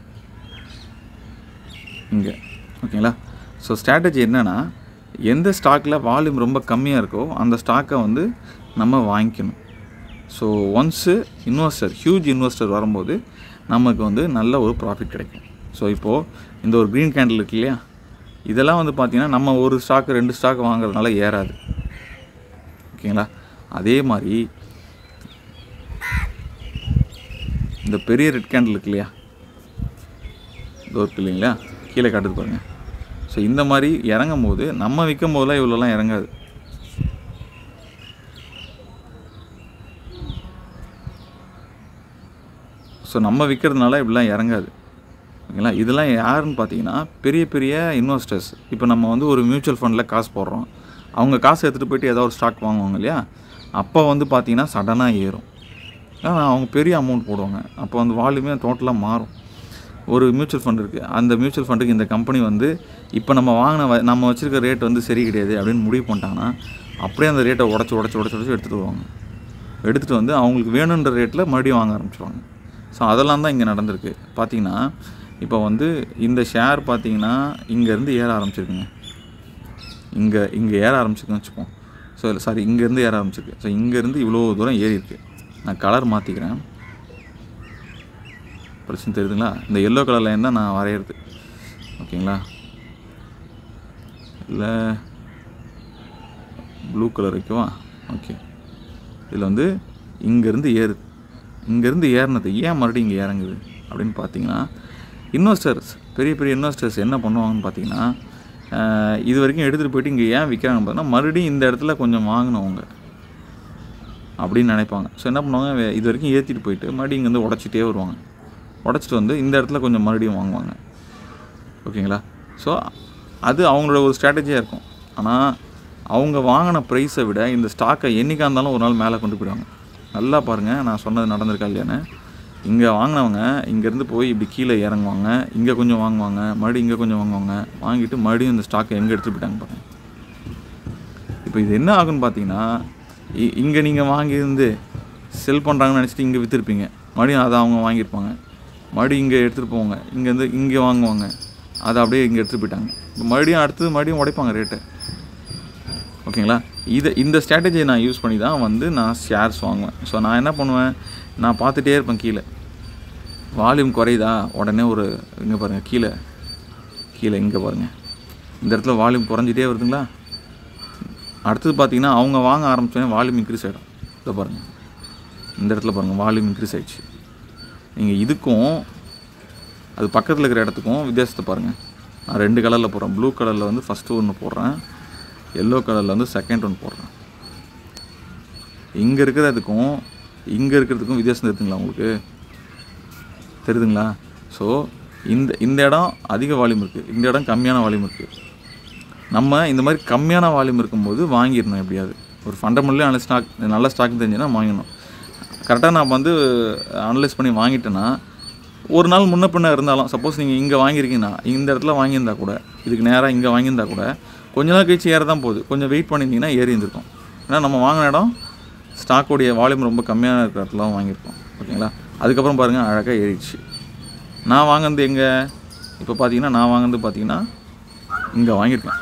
இங்கே ஓகேங்களா ஸோ ஸ்ட்ராட்டஜி என்னென்னா எந்த ஸ்டாக்கில் வால்யூம் ரொம்ப கம்மியாக இருக்கோ அந்த ஸ்டாக்கை வந்து நம்ம வாங்கிக்கணும் so once investor huge investor வரும்போது நமக்கு வந்து நல்ல ஒரு ப்ராஃபிட் கிடைக்கும் ஸோ இப்போது இந்த ஒரு க்ரீன் கேண்டில் இருக்கு இல்லையா இதெல்லாம் வந்து பார்த்திங்கன்னா நம்ம ஒரு ஸ்டாக் ரெண்டு ஸ்டாக் வாங்குறதுனால ஏறாது ஓகேங்களா அதே மாதிரி இந்த பெரிய ரெட் கேண்டில் இருக்கு இல்லையா இதோ இருக்கு இல்லைங்களா கீழே காட்டுது பாருங்கள் ஸோ இந்த மாதிரி இறங்கும் போது நம்ம விற்கும் போதெல்லாம் இவ்வளோலாம் இறங்காது ஸோ நம்ம விற்கிறதுனால இப்படிலாம் இறங்காது ஓகேங்களா இதெல்லாம் யாருன்னு பார்த்தீங்கன்னா பெரிய பெரிய இன்வெஸ்டர்ஸ் இப்போ நம்ம வந்து ஒரு மியூச்சுவல் ஃபண்டில் காசு போடுறோம் அவங்க காசு எடுத்துகிட்டு போயிட்டு ஏதாவது ஒரு ஸ்டாக் வாங்குவாங்க இல்லையா அப்போ வந்து பார்த்தீங்கன்னா சடனாக ஏறும் ஏன்னா அவங்க பெரிய அமௌண்ட் போடுவாங்க அப்போ வந்து வால்யூமே டோட்டலாக மாறும் ஒரு மியூச்சுவல் ஃபண்ட் இருக்குது அந்த மியூச்சுவல் ஃபண்டுக்கு இந்த கம்பெனி வந்து இப்போ நம்ம வாங்கின வ- நம்ம வச்சுருக்க ரேட் வந்து சரி கிடையாது அப்படின்னு முடிவு பண்ணிட்டாங்கன்னா அப்படியே அந்த ரேட்டை உடச்சி உடச்சி உடச்சி உடச்சி எடுத்துகிட்டு வருவாங்க எடுத்துகிட்டு வந்து அவங்களுக்கு வேணுன்ற ரேட்டில் மறுபடியும் வாங்க ஆரம்பிச்சிருவாங்க ஸோ அதெல்லாம் தான் இங்கே நடந்திருக்கு பார்த்தீங்கன்னா இப்போ வந்து இந்த ஷேர் பார்த்தீங்கன்னா இங்கேருந்து ஏற ஆரம்பிச்சிருக்குங்க இங்கே இங்கே ஏற ஆரம்பிச்சிருக்குன்னு வச்சுப்போம் ஸோ சாரி இங்கேருந்து ஏற ஆரம்பிச்சிருக்கு ஸோ இங்கேருந்து இவ்வளோ தூரம் ஏறி இருக்கு நான் கலர் மாற்றிக்கிறேன் பிரச்சனை தெரியுதுங்களா இந்த எல்லோ கலர் லைன் தான் நான் வரைகிறது ஓகேங்களா இல்லை ப்ளூ கலர் வைக்கவா ஓகே இதில் வந்து இங்கேருந்து ஏறுது இங்கேருந்து ஏறினது ஏன் மறுபடியும் இங்கே இறங்குது அப்படின்னு பார்த்தீங்கன்னா இன்வெஸ்டர்ஸ் பெரிய பெரிய இன்வெஸ்டர்ஸ் என்ன பண்ணுவாங்கன்னு பார்த்தீங்கன்னா ஆஹ், இது வரைக்கும் எடுத்துகிட்டு போயிட்டு இங்கே ஏன் விற்கிறாங்கன்னு பார்த்தீங்கன்னா மறுபடியும் இந்த இடத்துல கொஞ்சம் வாங்கினவங்க அப்படின்னு நினைப்பாங்க ஸோ என்ன பண்ணுவாங்க வே- இது வரைக்கும் ஏற்றிட்டு போயிட்டு மறுபடியும் இங்கேருந்து உடச்சிட்டே வருவாங்க உடச்சிட்டு வந்து இந்த இடத்துல கொஞ்சம் மறுபடியும் வாங்குவாங்க ஓகேங்களா ஸோ அது அவங்களோட ஒரு ஸ்ட்ராட்டஜியாக இருக்கும் ஆனால் அவங்க வாங்கின ப்ரைஸை விட இந்த ஸ்டாக்கை என்றைக்கா இருந்தாலும் ஒரு நாள் மேலே கொண்டு போயிடுவாங்க நல்லா பாருங்கள் நான் சொன்னது நடந்திருக்கா இல்லையான்னு இங்கே வாங்கினவங்க இங்கேருந்து போய் இப்படி கீழே இறங்குவாங்க இங்கே கொஞ்சம் வாங்குவாங்க மறுபடியும் இங்கே கொஞ்சம் வாங்குவாங்க வாங்கிட்டு மறுபடியும் இந்த ஸ்டாக்கை எங்கே எடுத்துகிட்டு போயிட்டாங்க பாருங்க இப்போ இது என்ன ஆகும்னு பார்த்தீங்கன்னா இங்கே நீங்கள் வாங்கியிருந்து செல் பண்ணுறாங்கன்னு நினச்சிட்டு இங்கே விற்றுருப்பீங்க மறுபடியும் அதை அவங்க வாங்கியிருப்பாங்க மறுபடியும் இங்கே எடுத்துகிட்டு போவாங்க இங்கேருந்து இங்கே வாங்குவாங்க அதை அப்படியே இங்கே எடுத்துகிட்டு போயிட்டாங்க இப்போ மறுபடியும் அடுத்தது மறுபடியும் உடைப்பாங்க ரேட்டை ஓகேங்களா இதை இந்த ஸ்ட்ராட்டஜியை நான் யூஸ் பண்ணி தான் வந்து நான் ஷேர்ஸ் வாங்குவேன் ஸோ நான் என்ன பண்ணுவேன் நான் பார்த்துட்டே இருப்பேன் கீழே வால்யூம் குறையுதா உடனே ஒரு இங்கே பாருங்கள் கீழே கீழே இங்கே பாருங்கள் இந்த இடத்துல வால்யூம் குறைஞ்சிட்டே வருதுங்களா அடுத்தது பார்த்தீங்கன்னா அவங்க வாங்க ஆரம்பிச்சோடனே வால்யூம் இன்க்ரீஸ் ஆகிடும் இதை பாருங்கள் இந்த இடத்துல பாருங்கள் வால்யூம் இன்க்ரீஸ் ஆயிடுச்சு நீங்கள் இதுக்கும் அது பக்கத்தில் இருக்கிற இடத்துக்கும் வித்தியாசத்தை பாருங்கள் நான் ரெண்டு கலரில் போடுறேன் ப்ளூ கலரில் வந்து ஃபஸ்ட்டு ஒன்று போடுறேன் எல்லோ கலரில் வந்து செகண்ட் ஒன்று போடுறேன் இங்கே இருக்கிறதுக்கும் இங்கே இருக்கிறதுக்கும் வித்தியாசம் தெரியுதுங்களா உங்களுக்கு தெரியுதுங்களா ஸோ இந்த இந்த இடம் அதிக வால்யூம் இருக்குது இந்த இடம் கம்மியான வால்யூம் இருக்குது நம்ம இந்த மாதிரி கம்மியான வால்யூம் இருக்கும்போது வாங்கிடணும் எப்படியாவது ஒரு ஃபண்டமெண்டலே நல்ல ஸ்டாக் நல்ல ஸ்டாக் தெரிஞ்சுன்னா வாங்கிடணும் கரெக்டாக நான் வந்து அனலைஸ் பண்ணி வாங்கிட்டேன்னா ஒரு நாள் முன்ன பின்ன இருந்தாலும் சப்போஸ் நீங்கள் இங்கே வாங்கியிருக்கீங்கன்னா இந்த இடத்துல வாங்கியிருந்தா கூட இதுக்கு நேராக இங்கே வாங்கியிருந்தா கூட கொஞ்ச நாள் கழிச்சு ஏற தான் போகுது கொஞ்சம் வெயிட் பண்ணியிருந்தீங்கன்னா ஏறி இருந்திருக்கும் ஏன்னா நம்ம வாங்கின இடம் ஸ்டாக்கோடைய வால்யூம் ரொம்ப கம்மியான இருக்கிற இடத்துல தான் வாங்கியிருக்கோம் ஓகேங்களா அதுக்கப்புறம் பாருங்கள் அழகாக ஏறிடுச்சு நான் வாங்கினது எங்கே இப்போ பார்த்தீங்கன்னா நான் வாங்கினது பார்த்தீங்கன்னா இங்கே வாங்கியிருக்கேன்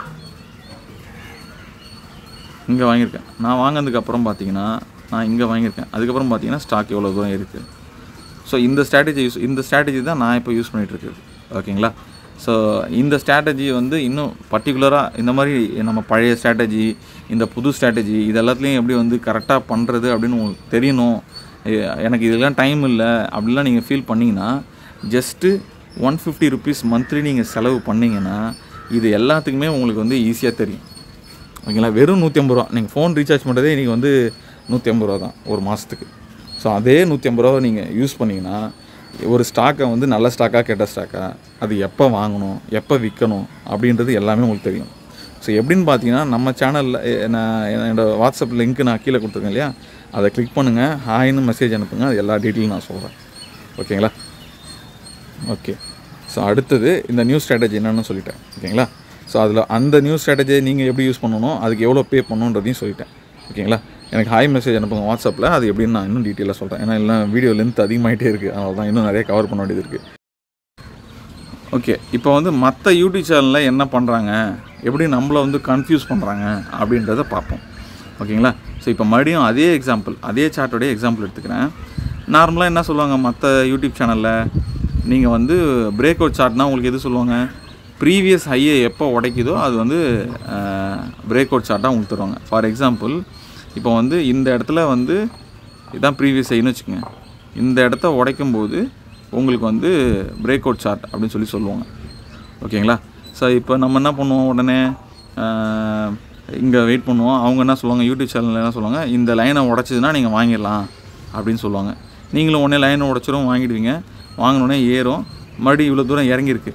இங்கே வாங்கியிருக்கேன் நான் வாங்கினதுக்கு அப்புறம் பார்த்தீங்கன்னா நான் இங்கே வாங்கியிருக்கேன் அதுக்கப்புறம் பார்த்தீங்கன்னா ஸ்டாக் எவ்வளோ தூரம் இருக்குது ஸோ இந்த ஸ்ட்ராட்டஜி யூஸ் இந்த ஸ்ட்ராட்டஜி தான் நான் இப்போ யூஸ் பண்ணிகிட்டு இருக்குது ஓகேங்களா ஸோ இந்த ஸ்ட்ராட்டஜி வந்து இன்னும் பர்டிகுலராக இந்த மாதிரி நம்ம பழைய ஸ்ட்ராட்டஜி இந்த புது ஸ்ட்ராட்டஜி இது எல்லாத்துலேயும் எப்படி வந்து கரெக்டாக பண்ணுறது அப்படின்னு உங்களுக்கு தெரியணும் எ- எனக்கு இதெல்லாம் டைம் இல்லை அப்படிலாம் நீங்கள் ஃபீல் பண்ணிங்கன்னா just one fifty rupees monthly நீங்கள் செலவு பண்ணிங்கன்னா இது எல்லாத்துக்குமே உங்களுக்கு வந்து ஈஸியாக தெரியும் ஓகேங்களா வெறும் நூற்றி ஐம்பது ரூபா நீங்கள் ஃபோன் ரீசார்ஜ் பண்ணுறதே இன்றைக்கி வந்து நூற்றி ஐம்பது ரூபா தான் ஒரு மாதத்துக்கு ஸோ அதே நூற்றி ஐம்பது ரூபா நீங்கள் யூஸ் பண்ணிங்கன்னா ஒரு ஸ்டாக்கை வந்து நல்ல ஸ்டாக்கா கெட்ட ஸ்டாக்கா அது எப்போ வாங்கணும் எப்போ விற்கணும் அப்படின்றது எல்லாமே உங்களுக்கு தெரியும் ஸோ எப்படின்னு பார்த்தீங்கன்னா நம்ம சேனலில் நான் என்னோடய வாட்ஸ்அப் லிங்க் நான் கீழே கொடுத்துருக்கேன் இல்லையா அதை கிளிக் பண்ணுங்கள் ஹாய்னு மெசேஜ் அனுப்புங்க அது எல்லா டீட்டெயிலும் நான் சொல்கிறேன் ஓகேங்களா ஓகே ஸோ அடுத்தது இந்த நியூ ஸ்ட்ராட்டஜி என்னன்னு சொல்லிட்டேன் ஓகேங்களா ஸோ அதில் அந்த நியூ ஸ்ட்ராட்டஜியை நீங்கள் எப்படி யூஸ் பண்ணணும் அதுக்கு எவ்வளோ பே பண்ணணுன்றதையும் சொல்லிட்டேன் ஓகேங்களா எனக்கு ஹாய் மெசேஜ் அனுப்புங்க வாட்ஸ்அப்பில் அது எப்படின்னு நான் இன்னும் டீட்டெயிலாக சொல்கிறேன் ஏன்னா எல்லாம் வீடியோ லென்த் அதிகமாகிட்டே இருக்குது அதனால தான் இன்னும் நிறைய கவர் பண்ண வேண்டியது இருக்குது ஓகே இப்போ வந்து மற்ற யூடியூப் சேனலில் என்ன பண்ணுறாங்க எப்படி நம்மளை வந்து கன்ஃபியூஸ் பண்ணுறாங்க அப்படின்றத பார்ப்போம் ஓகேங்களா ஸோ இப்போ மறுபடியும் அதே எக்ஸாம்பிள் அதே சார்ட்டோடைய எக்ஸாம்பிள் எடுத்துக்கிறேன் நார்மலாக என்ன சொல்லுவாங்க மற்ற யூடியூப் சேனலில் நீங்கள் வந்து பிரேக் அவுட் சார்ட்னா உங்களுக்கு எது சொல்லுவாங்க ப்ரீவியஸ் ஹையை எப்போ உடைக்குதோ அது வந்து பிரேக் அவுட் சார்ட்டாக உங்களுக்கு தருவாங்க ஃபார் எக்ஸாம்பிள் இப்போ வந்து இந்த இடத்துல வந்து இதுதான் ப்ரீவியஸ் ஹைன்னு வச்சுக்கோங்க இந்த இடத்த உடைக்கும் போது உங்களுக்கு வந்து பிரேக் அவுட் சார்ட் அப்படின்னு சொல்லி சொல்லுவாங்க ஓகேங்களா ஸோ இப்போ நம்ம என்ன பண்ணுவோம் உடனே இங்கே வெயிட் பண்ணுவோம் அவங்க என்ன சொல்லுவாங்க யூடியூப் சேனலில் என்ன சொல்லுவாங்க இந்த லைனை உடச்சிதுன்னா நீங்கள் வாங்கிடலாம் அப்படின்னு சொல்லுவாங்க நீங்களும் உடனே லைனை உடச்சிரும் வாங்கிடுவீங்க வாங்கினோடனே ஏறும் மறுபடியும் இவ்வளோ தூரம் இறங்கியிருக்கு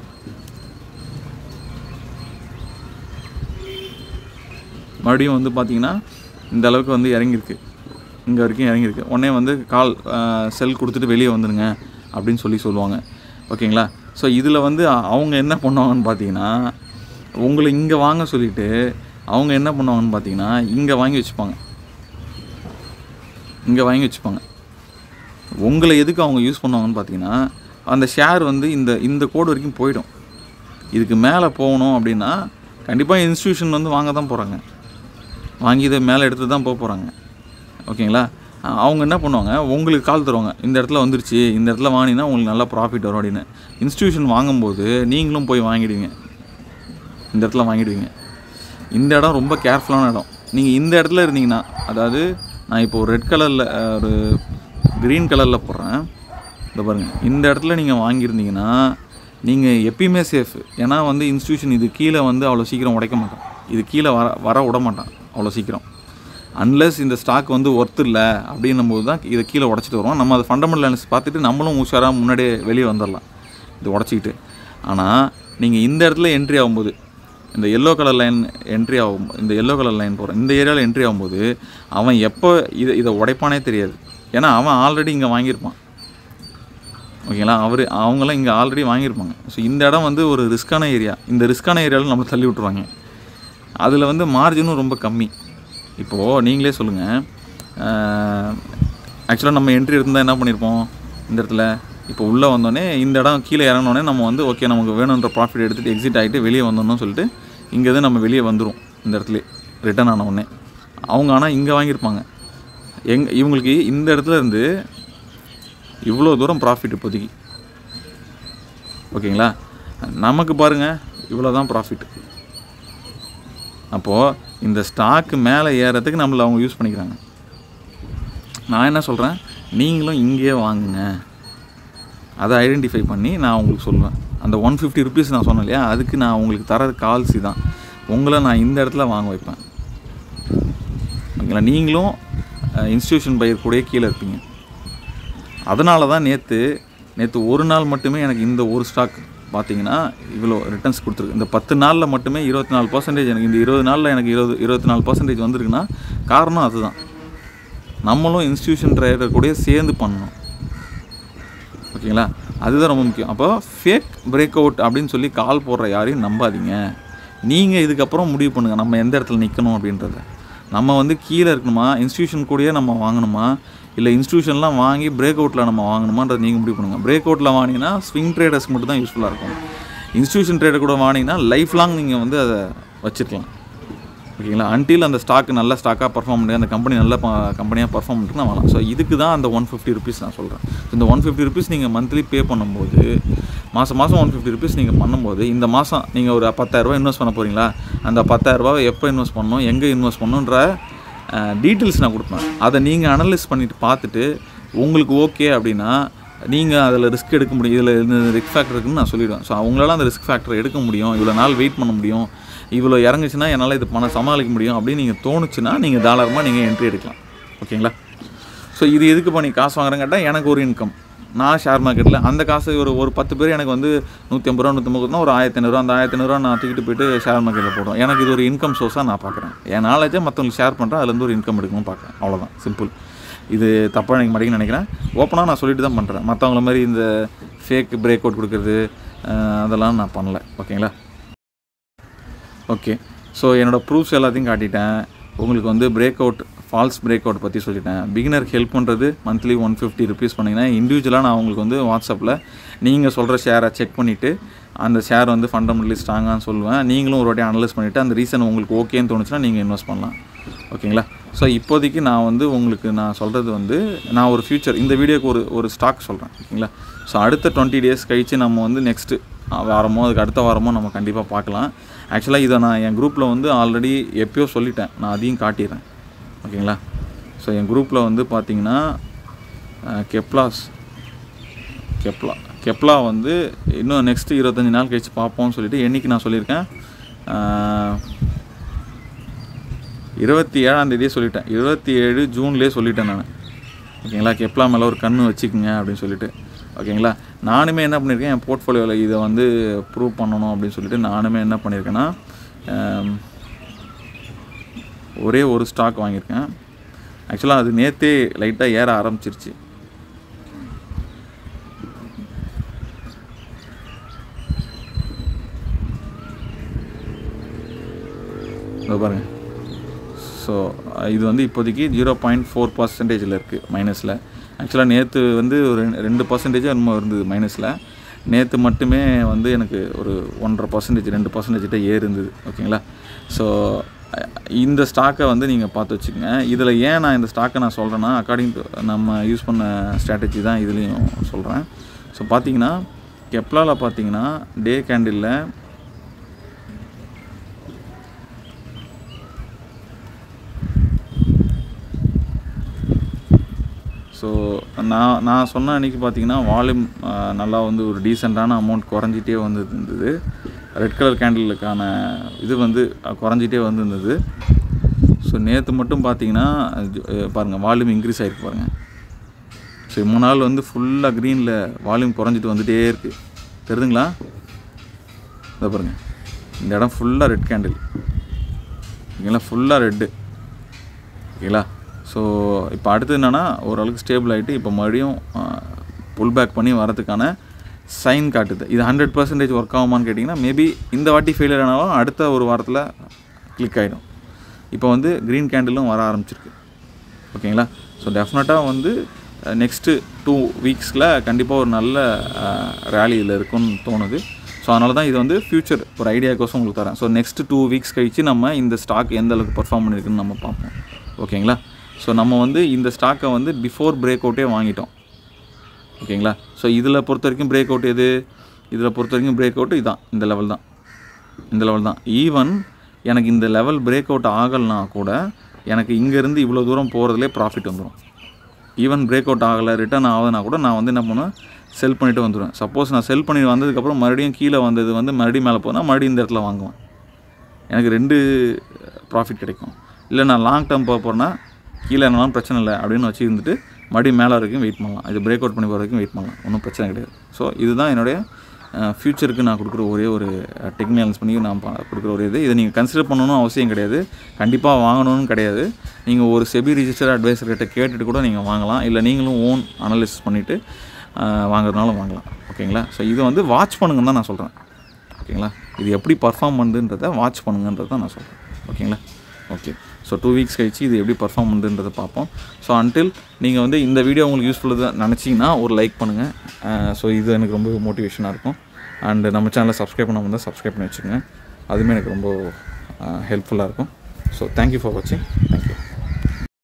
மறுபடியும் வந்து பார்த்தீங்கன்னா இந்த அளவுக்கு வந்து இறங்கியிருக்கு இங்கே வரைக்கும் இறங்கியிருக்கு உடனே வந்து கால் செல் கொடுத்துட்டு வெளியே வந்துடுங்க அப்படின்னு சொல்லி சொல்லுவாங்க ஓகேங்களா ஸோ இதில் வந்து அ- அவங்க என்ன பண்ணுவாங்கன்னு பார்த்தீங்கன்னா உங்களை இங்கே வாங்க சொல்லிவிட்டு அவங்க என்ன பண்ணுவாங்கன்னு பார்த்தீங்கன்னா இங்கே வாங்கி வச்சுப்பாங்க இங்கே வாங்கி வச்சுப்பாங்க உங்களை எதுக்கு அவங்க யூஸ் பண்ணுவாங்கன்னு பார்த்தீங்கன்னா அந்த ஷேர் வந்து இந்த இந்த கோடு வரைக்கும் போயிடும் இதுக்கு மேலே போகணும் அப்படின்னா கண்டிப்பாக இன்ஸ்டியூஷன் வந்து வாங்க தான் போகிறாங்க வாங்கி இதை மேலே எடுத்து தான் போக போகிறாங்க ஓகேங்களா அஹ் அவங்க என்ன பண்ணுவாங்க உங்களுக்கு கால் தருவாங்க இந்த இடத்துல வந்துருச்சு இந்த இடத்துல வாங்கினீங்கன்னா உங்களுக்கு நல்லா ப்ராஃபிட் வரும் அப்படின்னு இன்ஸ்டியூஷன் வாங்கும்போது நீங்களும் போய் வாங்கிடுவீங்க இந்த இடத்துல வாங்கிடுவீங்க இந்த இடம் ரொம்ப கேர்ஃபுல்லான இடம் நீங்கள் இந்த இடத்துல இருந்தீங்கன்னா அதாவது நான் இப்போ ஒரு ரெட் கலரில் ஒரு க்ரீன் கலரில் போடுறேன் இந்த பாருங்கள் இந்த இடத்துல நீங்கள் வாங்கியிருந்தீங்கன்னா நீங்கள் எப்பயுமே சேஃப் ஏன்னா வந்து இன்ஸ்டியூஷன் இது கீழே வந்து அவ்வளோ சீக்கிரம் உடைக்க மாட்டான் இது கீழே வர வர விட மாட்டான் அவ்வளோ சீக்கிரம் அன்லெஸ் இந்த ஸ்டாக் வந்து ஒர்த் இல்லை அப்படின்னும் போது தான் இதை கீழே உடச்சிட்டு வருவோம் நம்ம அதை ஃபண்டமெண்டல் அனாலிசிஸ் பார்த்துட்டு நம்மளும் உஷாராக முன்னாடியே வெளியே வந்துடலாம் இது உடச்சிக்கிட்டு ஆனால் நீங்கள் இந்த இடத்துல என்ட்ரி ஆகும்போது இந்த எல்லோ கலர் லைன் என்ட்ரி ஆகும் இந்த எல்லோ கலர் லைன் போகிறேன் இந்த ஏரியாவில் என்ட்ரி ஆகும்போது அவன் எப்போ இதை இதை உடைப்பானே தெரியாது ஏன்னா அவன் ஆல்ரெடி இங்கே வாங்கியிருப்பான் ஓகேங்களா அவர் அவங்களாம் இங்கே ஆல்ரெடி வாங்கியிருப்பாங்க ஸோ இந்த இடம் வந்து ஒரு ரிஸ்க்கான ஏரியா இந்த ரிஸ்க்கான ஏரியாவில் நம்மளை தள்ளி விட்ருவாங்க அதில் வந்து மார்ஜினும் ரொம்ப கம்மி இப்போது நீங்களே சொல்லுங்கள் ஆக்சுவலாக நம்ம என்ட்ரி இருந்தால் என்ன பண்ணியிருப்போம் இந்த இடத்துல இப்போ உள்ளே வந்தோடனே இந்த இடம் கீழே இறங்கினோடனே நம்ம வந்து ஓகே நமக்கு வேணுன்ற ப்ராஃபிட் எடுத்துகிட்டு எக்ஸிட் ஆகிட்டு வெளியே வந்தோம்னு சொல்லிட்டு இங்கேருந்து நம்ம வெளியே வந்துடும் இந்த இடத்துல ரிட்டர்ன் ஆன உடனே அவங்க ஆனால் இங்கே வாங்கியிருப்பாங்க எங் இவங்களுக்கு இந்த இடத்துல இருந்து இவ்வளோ தூரம் ப்ராஃபிட் இப்போதைக்கு ஓகேங்களா நமக்கு பாருங்கள் இவ்வளோ தான் ப்ராஃபிட் அப்போது இந்த ஸ்டாக்கு மேலே ஏறதுக்கு நம்மளை அவங்க யூஸ் பண்ணிக்கிறாங்க நான் என்ன சொல்கிறேன் நீங்களும் இங்கேயே வாங்குங்க அதை ஐடென்டிஃபை பண்ணி நான் உங்களுக்கு சொல்லுவேன் அந்த ஒன் ஃபிஃப்டி ருபீஸ் நான் சொன்னேன் இல்லையா அதுக்கு நான் உங்களுக்கு தர கால்சி தான் உங்களை நான் இந்த இடத்துல வாங்க வைப்பேன் ஓகேங்களா நீங்களும் இன்ஸ்டியூஷன் பையர் கூடயே கீழே இருப்பீங்க அதனால தான் நேற்று நேற்று ஒரு நாள் மட்டுமே எனக்கு இந்த ஒரு ஸ்டாக் பார்த்தீங்கன்னா இவ்வளோ ரிட்டர்ன்ஸ் கொடுத்துருக்கு இந்த பத்து நாளில் மட்டுமே இருபத்தி நாலு பர்சன்டேஜ் எனக்கு இந்த இருபது நாளில் எனக்கு இருபது இருபத்தி நாலு பர்சன்டேஜ் வந்திருக்குன்னா காரணம் அதுதான் நம்மளும் இன்ஸ்டியூஷன் ட்ரேடர் கூட சேர்ந்து பண்ணணும் ஓகேங்களா அதுதான் ரொம்ப முக்கியம் அப்போ ஃபேக் பிரேக் அவுட் அப்படின்னு சொல்லி கால் போடுற யாரையும் நம்பாதீங்க நீங்கள் இதுக்கப்புறம் முடிவு பண்ணுங்கள் நம்ம எந்த இடத்துல நிற்கணும் அப்படின்றத நம்ம வந்து கீழே இருக்கணுமா இன்ஸ்டியூஷன் கூடயே நம்ம வாங்கணுமா இல்லை இன்ஸ்டியூஷன்லாம் வாங்கி பிரேக் அவுட்டில் நம்ம வாங்கணுமான்றது நீங்கள் முடிவு பண்ணுங்கள் பிரேக் அவுட்டில் வாங்கினீங்கன்னா ஸ்விங் ட்ரேடர்ஸ் மட்டும் தான் யூஸ்ஃபுல்லாக இருக்கும் இன்ஸ்டியூஷன் ட்ரேடர் கூட வாங்கினீங்கன்னா லைஃப் லாங் நீங்கள் வந்து அதை வச்சுருக்கலாம் ஓகேங்களா அன்டில் அந்த ஸ்டாக் நல்ல ஸ்டாக்காக பர்ஃபார்ம் பண்ணி அந்த கம்பெனி நல்ல கம்பெனியாக பர்ஃபார்ம் பண்ணிட்டு வாங்கலாம் ஸோ இதுக்கு தான் அந்த ஒன் ஃபிஃப்டி ருபீஸ் நான் சொல்கிறேன் இந்த ஒன் ஃபிஃப்டி ருபீஸ் நீங்கள் மந்த்லி பே பண்ணும்போது மாதம் மாதம் ஒன் ஃபிஃப்டி ருபீஸ் நீங்கள் பண்ணும்போது இந்த மாதம் நீங்கள் ஒரு பத்தாயிரரூபா இன்வெஸ்ட் பண்ண போகிறீங்களா அந்த பத்தாயிரரூபாவை எப்போ இன்வெஸ்ட் பண்ணணும் எங்கே இன்வெஸ்ட் பண்ணணுன்ற டீட்டெயில்ஸ் நான் கொடுப்பேன் அதை நீங்கள் அனலைஸ் பண்ணிவிட்டு பார்த்துட்டு உங்களுக்கு ஓகே அப்படின்னா நீங்கள் அதில் ரிஸ்க் எடுக்க முடியும் இதில் இந்த ரிஸ்க் ஃபேக்டர் இருக்குன்னு நான் சொல்லிடுவேன் ஸோ அவங்களால அந்த ரிஸ்க் ஃபேக்டர் எடுக்க முடியும் இவ்வளோ நாள் வெயிட் பண்ண முடியும் இவ்வளோ இறங்குச்சுன்னா என்னால் இது பணம் சமாளிக்க முடியும் அப்படின்னு நீங்கள் தோணுச்சுன்னா நீங்கள் தாராளமாக நீங்கள் என்ட்ரி எடுக்கலாம் ஓகேங்களா ஸோ இது எதுக்கு பண்ணி காசு வாங்குறேன்னு கேட்டால் எனக்கு ஒரு இன்கம் நான் ஷேர் மார்க்கெட்டில் அந்த காசு ஒரு ஒரு பத்து பேர் எனக்கு வந்து நூற்றி ஐம்பது ரூபா நூற்றம்பது ரூபா ஒரு ஆயிரத்தி ஐநூறுரூவா அந்த ஆயிரத்தி ஐநூறுரூவா நான் தூக்கிட்டு போயிட்டு ஷேர் மார்க்கெட்டில் போடுறோம் எனக்கு இது ஒரு இன்கம் சோர்ஸாக நான் பார்க்குறேன் என் நாலேஜை மற்றவங்களுக்கு ஷேர் பண்ணுறேன் அதுலேருந்து ஒரு இன்கம் எடுக்கணும்னு பார்க்குறேன் அவ்வளோதான் சிம்பிள் இது தப்பாக நினைக்க மாட்டேங்குன்னு நினைக்கிறேன் ஓப்பனாக நான் சொல்லிட்டு தான் பண்ணுறேன் மற்றவங்கள மாதிரி இந்த ஃபேக் பிரேக் அவுட் கொடுக்குறது அஹ், அதெல்லாம் நான் பண்ணல ஓகேங்களா ஓகே ஸோ என்னோடய ப்ரூஃப்ஸ் எல்லாத்தையும் காட்டிட்டேன் உங்களுக்கு வந்து break out false break out பற்றி சொல்லிட்டேன் பிகினர் ஹெல்ப் பண்ணுறது மந்த்லி ஒன் ஃபிஃப்டி ருபீஸ் பண்ணிங்கன்னா இண்டிவிஜுவலாக நான் உங்களுக்கு வந்து வாட்ஸ்அப்பில் நீங்கள் சொல்கிற ஷேரை செக் பண்ணிவிட்டு அந்த ஷேர் வந்து ஃபண்டமெண்டலி ஸ்ட்ராங்கான்னு சொல்லுவேன் நீங்களும் ஒரு வாட்டி அனலைஸ் பண்ணிவிட்டு அந்த ரீசன் உங்களுக்கு ஓகேன்னு தோணுச்சுன்னா நீங்கள் இன்வெஸ்ட் பண்ணலாம் ஓகேங்களா ஸோ இப்போதைக்கு நான் வந்து உங்களுக்கு நான் சொல்கிறது வந்து நான் ஒரு ஃபியூச்சர் இந்த வீடியோக்கு ஒரு ஒரு ஸ்டாக் சொல்கிறேன் ஓகேங்களா ஸோ அடுத்த டுவெண்ட்டி டேஸ் கழித்து நம்ம வந்து நெக்ஸ்ட்டு வாரமோ அதுக்கு அடுத்த வாரமோ நம்ம கண்டிப்பாக பார்க்கலாம் ஆக்சுவலாக இதை நான் என் குரூப்பில் வந்து ஆல்ரெடி எப்பயோ சொல்லிட்டேன் நான் அதையும் காட்டிடுறேன் ஓகேங்களா ஸோ என் குரூப்பில் வந்து பார்த்தீங்கன்னா கெப்லாஸ் கெப்லா கெப்லா வந்து இன்னும் நெக்ஸ்ட்டு இருபத்தஞ்சி நாள் கழிச்சு பார்ப்போம்னு சொல்லிட்டு என்னைக்கு நான் சொல்லியிருக்கேன் ஆஹ், இருபத்தி ஏழாம் தேதியே சொல்லிட்டேன் இருபத்தி ஏழு ஜூன்லேயே சொல்லிட்டேன் நான் ஓகேங்களா கெப்லா மேலே ஒரு கண்ணு வச்சுக்குங்க அப்படின்னு சொல்லிட்டு ஓகேங்களா நானுமே என்ன பண்ணியிருக்கேன் என் போர்ட்ஃபோலியோவில் இதை வந்து ப்ரூவ் பண்ணணும் அப்படின்னு சொல்லிட்டு நானுமே என்ன பண்ணியிருக்கேன்னா ஆம், ஒரே ஒரு ஸ்டாக் வாங்கியிருக்கேன் ஆக்சுவலாக அது நேற்றே லைட்டாக ஏற ஆரம்பிச்சிருச்சு இதோ பாருங்க ஸோ இது வந்து இப்போதைக்கு ஜீரோ பாயிண்ட் ஃபோர் பர்சன்டேஜில் இருக்குது மைனஸில் ஆக்சுவலாக நேற்று வந்து ஒரு ரெண்டு- ரெண்டு பர்சன்டேஜ் என்னமோ இருந்தது மைனஸில் நேற்று மட்டுமே வந்து எனக்கு ஒரு ஒன்றரை பர்சன்டேஜ் ரெண்டு பர்சன்டேஜ்கிட்ட ஏறு இருந்தது ஓகேங்களா ஸோ இந்த ஸ்டாக்கை வந்து நீங்கள் பார்த்து வச்சுக்கோங்க இதில் ஏன் நான் இந்த ஸ்டாக்கை நான் சொல்கிறேன்னா அக்கார்டிங் டு நம்ம யூஸ் பண்ண ஸ்ட்ராட்டஜி தான் இதுலேயும் சொல்கிறேன் ஸோ பார்த்தீங்கன்னா கெப்லாவில் பார்த்தீங்கன்னா டே கேண்டிலில் ஸோ நான் நான் சொன்ன அன்றைக்கி பார்த்தீங்கன்னா வால்யூம் நல்லா வந்து ஒரு டீசெண்டான அமௌண்ட் குறைஞ்சிட்டே வந்து இருந்தது ரெட் கலர் கேண்டிலுக்கான இது வந்து அஹ், குறைஞ்சிட்டே வந்து இருந்தது ஸோ நேற்று மட்டும் பார்த்தீங்கன்னா பாருங்கள் வால்யூம் இன்க்ரீஸ் ஆகிருக்கு பாருங்கள் ஸோ மூணு நாள் வந்து ஃபுல்லாக க்ரீனில் வால்யூம் குறைஞ்சிட்டு வந்துகிட்டே இருக்குது தெரியுதுங்களா இதை பாருங்கள் இந்த இடம் ஃபுல்லாக ரெட் கேண்டில் ஓகேங்களா ஃபுல்லாக ரெட்டு ஓகேங்களா ஸோ இப்போ அடுத்து என்னென்னா ஓரளவுக்கு ஸ்டேபிள் ஆகிட்டு இப்போ மறுபடியும் புல் பேக் பண்ணி வரதுக்கான சைன் காட்டுது இது ஹண்ட்ரட் பர்சன்டேஜ் ஒர்க் ஆகுமான்னு கேட்டிங்கன்னா மேபி இந்த வாட்டி ஃபெயிலியர் ஆனாலும் அடுத்த ஒரு வாரத்தில் கிளிக் ஆகிடும் இப்போ வந்து க்ரீன் கேண்டிலும் வர ஆரம்பிச்சிருக்கு ஓகேங்களா ஸோ டெஃபினட்டாக வந்து நெக்ஸ்ட்டு டூ வீக்ஸில் கண்டிப்பாக ஒரு நல்ல ரேலி இதில் இருக்கும்னு தோணுது ஸோ அதனால தான் இது வந்து ஃப்யூச்சர் ஒரு ஐடியாக்கோசம் உங்களுக்கு தரேன் ஸோ நெக்ஸ்ட்டு டூ வீக்ஸ் கழிச்சு நம்ம இந்த ஸ்டாக் எந்த அளவுக்கு பர்ஃபார்ம் பண்ணியிருக்குன்னு நம்ம பார்ப்போம் ஓகேங்களா ஸோ நம்ம வந்து இந்த ஸ்டாக்கை வந்து பிஃபோர் பிரேக் அவுட்டே வாங்கிட்டோம் ஓகேங்களா ஸோ இதில் பொறுத்த வரைக்கும் பிரேக் அவுட் எது இதில் பொறுத்த வரைக்கும் பிரேக் அவுட் இதான் இந்த லெவல் தான் இந்த லெவல் தான் ஈவன் எனக்கு இந்த லெவல் பிரேக் அவுட் ஆகலைனா கூட எனக்கு இங்கேருந்து இவ்வளோ தூரம் போகிறதுலே ப்ராஃபிட் வந்துடும் ஈவன் பிரேக் அவுட் ஆகலை ரிட்டர்ன் ஆகுதுன்னா கூட நான் வந்து என்ன பண்ணுவேன் செல் பண்ணிவிட்டு வந்துடுவேன் சப்போஸ் நான் செல் பண்ணி வந்ததுக்கப்புறம் மறுபடியும் கீழே வந்தது வந்து மறுபடியும் மேலே போனால் மறுபடியும் இந்த இடத்துல வாங்குவேன் எனக்கு ரெண்டு ப்ராஃபிட் கிடைக்கும் இல்லை நான் லாங் டேர்ம் போக போகிறேன்னா கீழே என்னாலும் பிரச்சனை இல்லை அப்படின்னு வச்சு இருந்துட்டு மறுபடியும் மேலே வரைக்கும் வெயிட் பண்ணலாம் இது பிரேக் அவுட் பண்ணி போகிற வரைக்கும் வெயிட் பண்ணலாம் ஒன்றும் பிரச்சனை கிடையாது ஸோ இதுதான் என்னுடைய ஃப்யூச்சருக்கு நான் கொடுக்குற ஒரே ஒரு டெக்னிக்கல்ஸ் பண்ணி நான் ப- கொடுக்குற ஒரு இது இதை நீங்கள் கன்சிடர் பண்ணணும்னு அவசியம் கிடையாது கண்டிப்பாக வாங்கணும்னு கிடையாது நீங்கள் ஒரு செபி ரிஜிஸ்டர் அட்வைசர் கிட்ட கேட்டுட்டு கூட நீங்கள் வாங்கலாம் இல்லை நீங்களும் ஓன் அனலிசிஸ் பண்ணிவிட்டு வாங்குறதுனாலும் வாங்கலாம் ஓகேங்களா ஸோ இதை வந்து வாட்ச் பண்ணுங்கன்னு தான் நான் சொல்கிறேன் ஓகேங்களா இது எப்படி பர்ஃபார்ம் பண்ணுதுன்றதை வாட்ச் பண்ணுங்கன்றதை தான் நான் சொல்கிறேன் ஓகேங்களா ஓகே ஸோ டூ வீக்ஸ் கழிச்சு இது எப்படி பர்ஃபார்ம் பண்ணுதுன்றதை பார்ப்போம் ஸோ அன்டில் நீங்கள் வந்து இந்த வீடியோ உங்களுக்கு யூஸ்ஃபுல்லாக நினச்சிங்கன்னா ஒரு லைக் பண்ணுங்கள் ஸோ இது எனக்கு ரொம்ப மோட்டிவேஷனாக இருக்கும் அண்ட் நம்ம சேனலை சப்ஸ்கிரைப் பண்ணாமல் இருந்தால் சப்ஸ்கிரைப் பண்ணி வச்சுக்கோங்க அதுவுமே எனக்கு ரொம்ப ஹெல்ப்ஃபுல்லாக இருக்கும் ஸோ தேங்க்யூ ஃபார் வாட்சிங் தேங்க்யூ